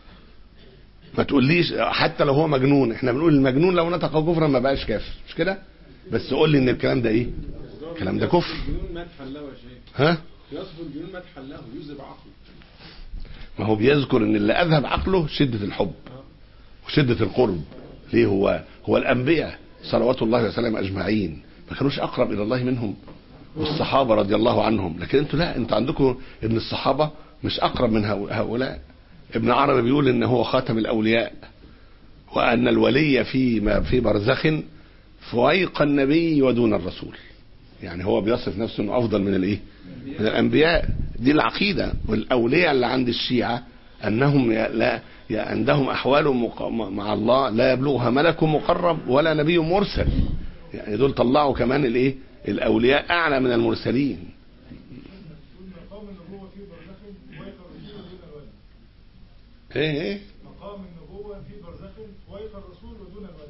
ما تقوليش حتى لو هو مجنون احنا بنقول المجنون لو نطق كفرا ما بقاش كافر مش كده بس قول لي ان الكلام ده ايه الكلام ده كفر الجنون ما تحلاه يا شيخ ها يصف الجنون ما تحلاه يذهب عقله ما هو بيذكر ان اللي اذهب عقله شده الحب وشده القرب ليه هو هو الانبياء صلوات الله وسلامه اجمعين ما كانوش اقرب الى الله منهم والصحابه رضي الله عنهم لكن انتوا لا انتوا عندكم ان الصحابه مش اقرب من هؤ- هؤلاء ابن عربي بيقول ان هو خاتم الاولياء وان الولي في ما في برزخ فويق النبي ودون الرسول يعني هو بيصف نفسه انه افضل من الايه من الانبياء دي العقيده والاولياء اللي عند الشيعه أنهم ي- لا ي- عندهم أحوال مق- مع الله لا يبلغها ملك مقرب ولا نبي مرسل يعني دول طلعوا كمان الإيه الأولياء أعلى من المرسلين مقام النبوة في برزخ فوق الرسول ودون الولي إيه إيه مقام النبوة في برزخ فوق الرسول ودون الولي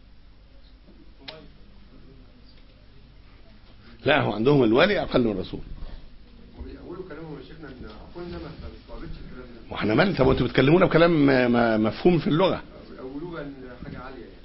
لا هو عندهم الولي أقل من الرسول وبيقولوا كلامهم يا شيخنا ان عقولنا ما استوعبتش الكلام ده واحنا مال طب انتوا بتكلمونا بكلام ما- ما- مفهوم في اللغة بيقولوها ان حاجه عاليه يعني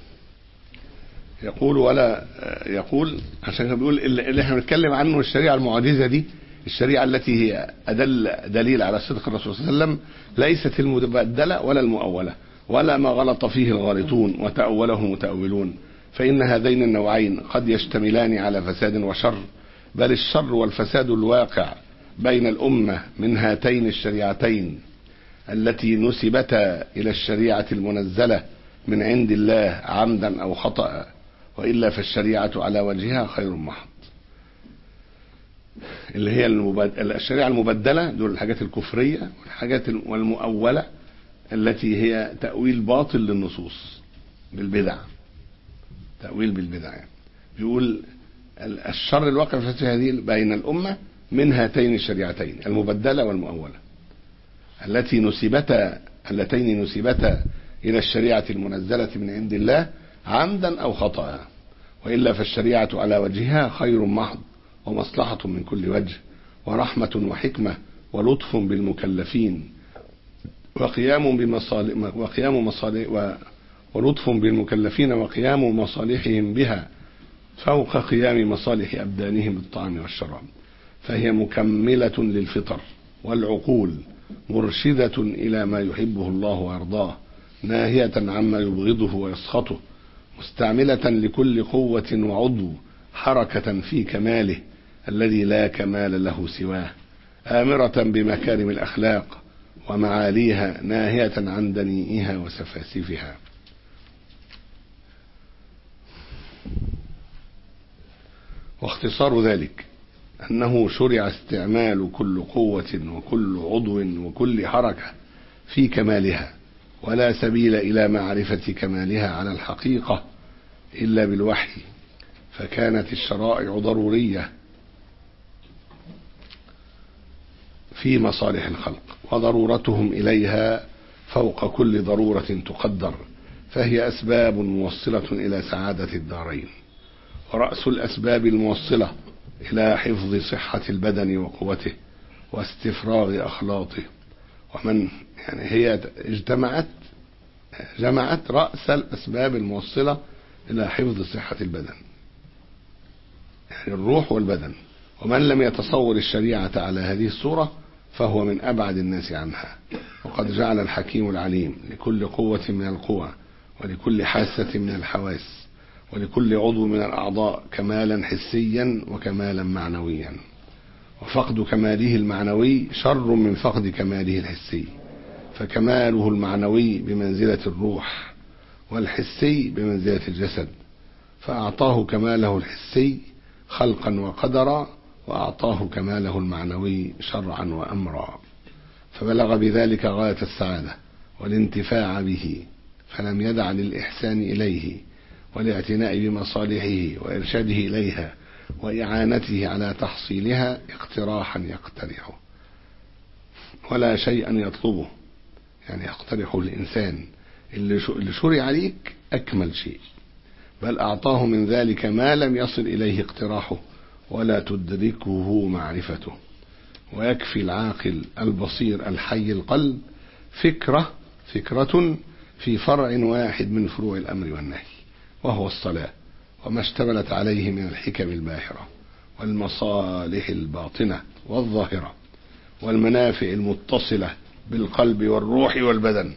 يقول ولا يقول عشان كده بيقول اللي اللي احنا بنتكلم عنه الشريعه المعجزه دي الشريعه التي هي ادل دليل على صدق الرسول صلى الله عليه وسلم ليست المبدله ولا المؤوله ولا ما غلط فيه الغالطون وتاوله المتاولون فان هذين النوعين قد يشتملان على فساد وشر بل الشر والفساد الواقع بين الامه من هاتين الشريعتين التي نسبتا الى الشريعه المنزله من عند الله عمدا او خطأ والا فالشريعه على وجهها خير محض. اللي هي المبد... الشريعه المبدله دول الحاجات الكفريه والحاجات الم- والمؤوله التي هي تاويل باطل للنصوص بالبدع. تاويل بالبدع يعني. بيقول ال- الشر الواقع في هذه بين الامه من هاتين الشريعتين المبدله والمؤوله. التي نسبتا اللتين نسبتا إلى الشريعة المنزلة من عند الله عمدا أو خطأ وإلا فالشريعة على وجهها خير محض ومصلحة من كل وجه ورحمة وحكمة ولطف بالمكلفين وقيام بمصالح وقيام مصالح و ولطف بالمكلفين وقيام مصالحهم بها فوق قيام مصالح أبدانهم بالطعام والشراب فهي مكملة للفطر والعقول مرشدة إلى ما يحبه الله ويرضاه ناهية عما يبغضه ويسخطه مستعملة لكل قوة وعضو حركة في كماله الذي لا كمال له سواه آمرة بمكارم الأخلاق ومعاليها ناهية عن دنيئها وسفاسفها واختصار ذلك أنه شرع استعمال كل قوة وكل عضو وكل حركة في كمالها ولا سبيل إلى معرفة كمالها على الحقيقة إلا بالوحي فكانت الشرائع ضرورية في مصالح الخلق وضرورتهم إليها فوق كل ضرورة تقدر فهي أسباب موصلة إلى سعادة الدارين ورأس الأسباب الموصلة إلى حفظ صحة البدن وقوته واستفراغ أخلاطه ومن يعني هي اجتمعت جمعت رأس الأسباب الموصلة إلى حفظ صحة البدن يعني الروح والبدن ومن لم يتصور الشريعة على هذه الصورة فهو من أبعد الناس عنها وقد جعل الحكيم العليم لكل قوة من القوى ولكل حاسة من الحواس ولكل عضو من الأعضاء كمالا حسيا وكمالا معنويا وفقد كماله المعنوي شر من فقد كماله الحسي فكماله المعنوي بمنزلة الروح والحسي بمنزلة الجسد فأعطاه كماله الحسي خلقا وقدرا وأعطاه كماله المعنوي شرعا وأمرا فبلغ بذلك غاية السعادة والانتفاع به فلم يدع للإحسان إليه والاعتناء بمصالحه وإرشاده إليها وإعانته على تحصيلها اقتراحا يقترحه ولا شيئا يطلبه يعني يقترحه الإنسان اللي شو- اللي شرع عليك أكمل شيء بل أعطاه من ذلك ما لم يصل إليه اقتراحه ولا تدركه معرفته ويكفي العاقل البصير الحي القلب فكرة فكرة في فرع واحد من فروع الأمر والنهي وهو الصلاة وما اشتملت عليه من الحكم الباهرة والمصالح الباطنة والظاهرة والمنافع المتصلة بالقلب والروح والبدن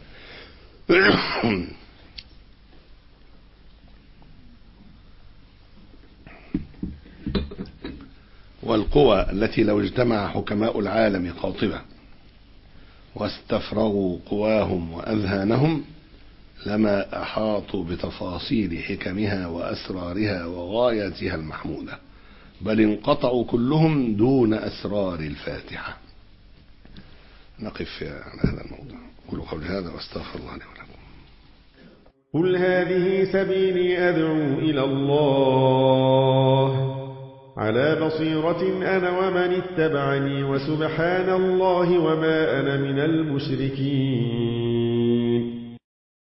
والقوى التي لو اجتمع حكماء العالم قاطبة واستفرغوا قواهم وأذهانهم لما أحاطوا بتفاصيل حكمها وأسرارها وغايتها المحمودة بل انقطعوا كلهم دون أسرار الفاتحة نقف على هذا الموضوع قولوا قولي هذا واستغفر الله لي ولكم قل هذه سبيلي أدعو إلى الله على بصيرة أنا ومن اتبعني وسبحان الله وما أنا من المشركين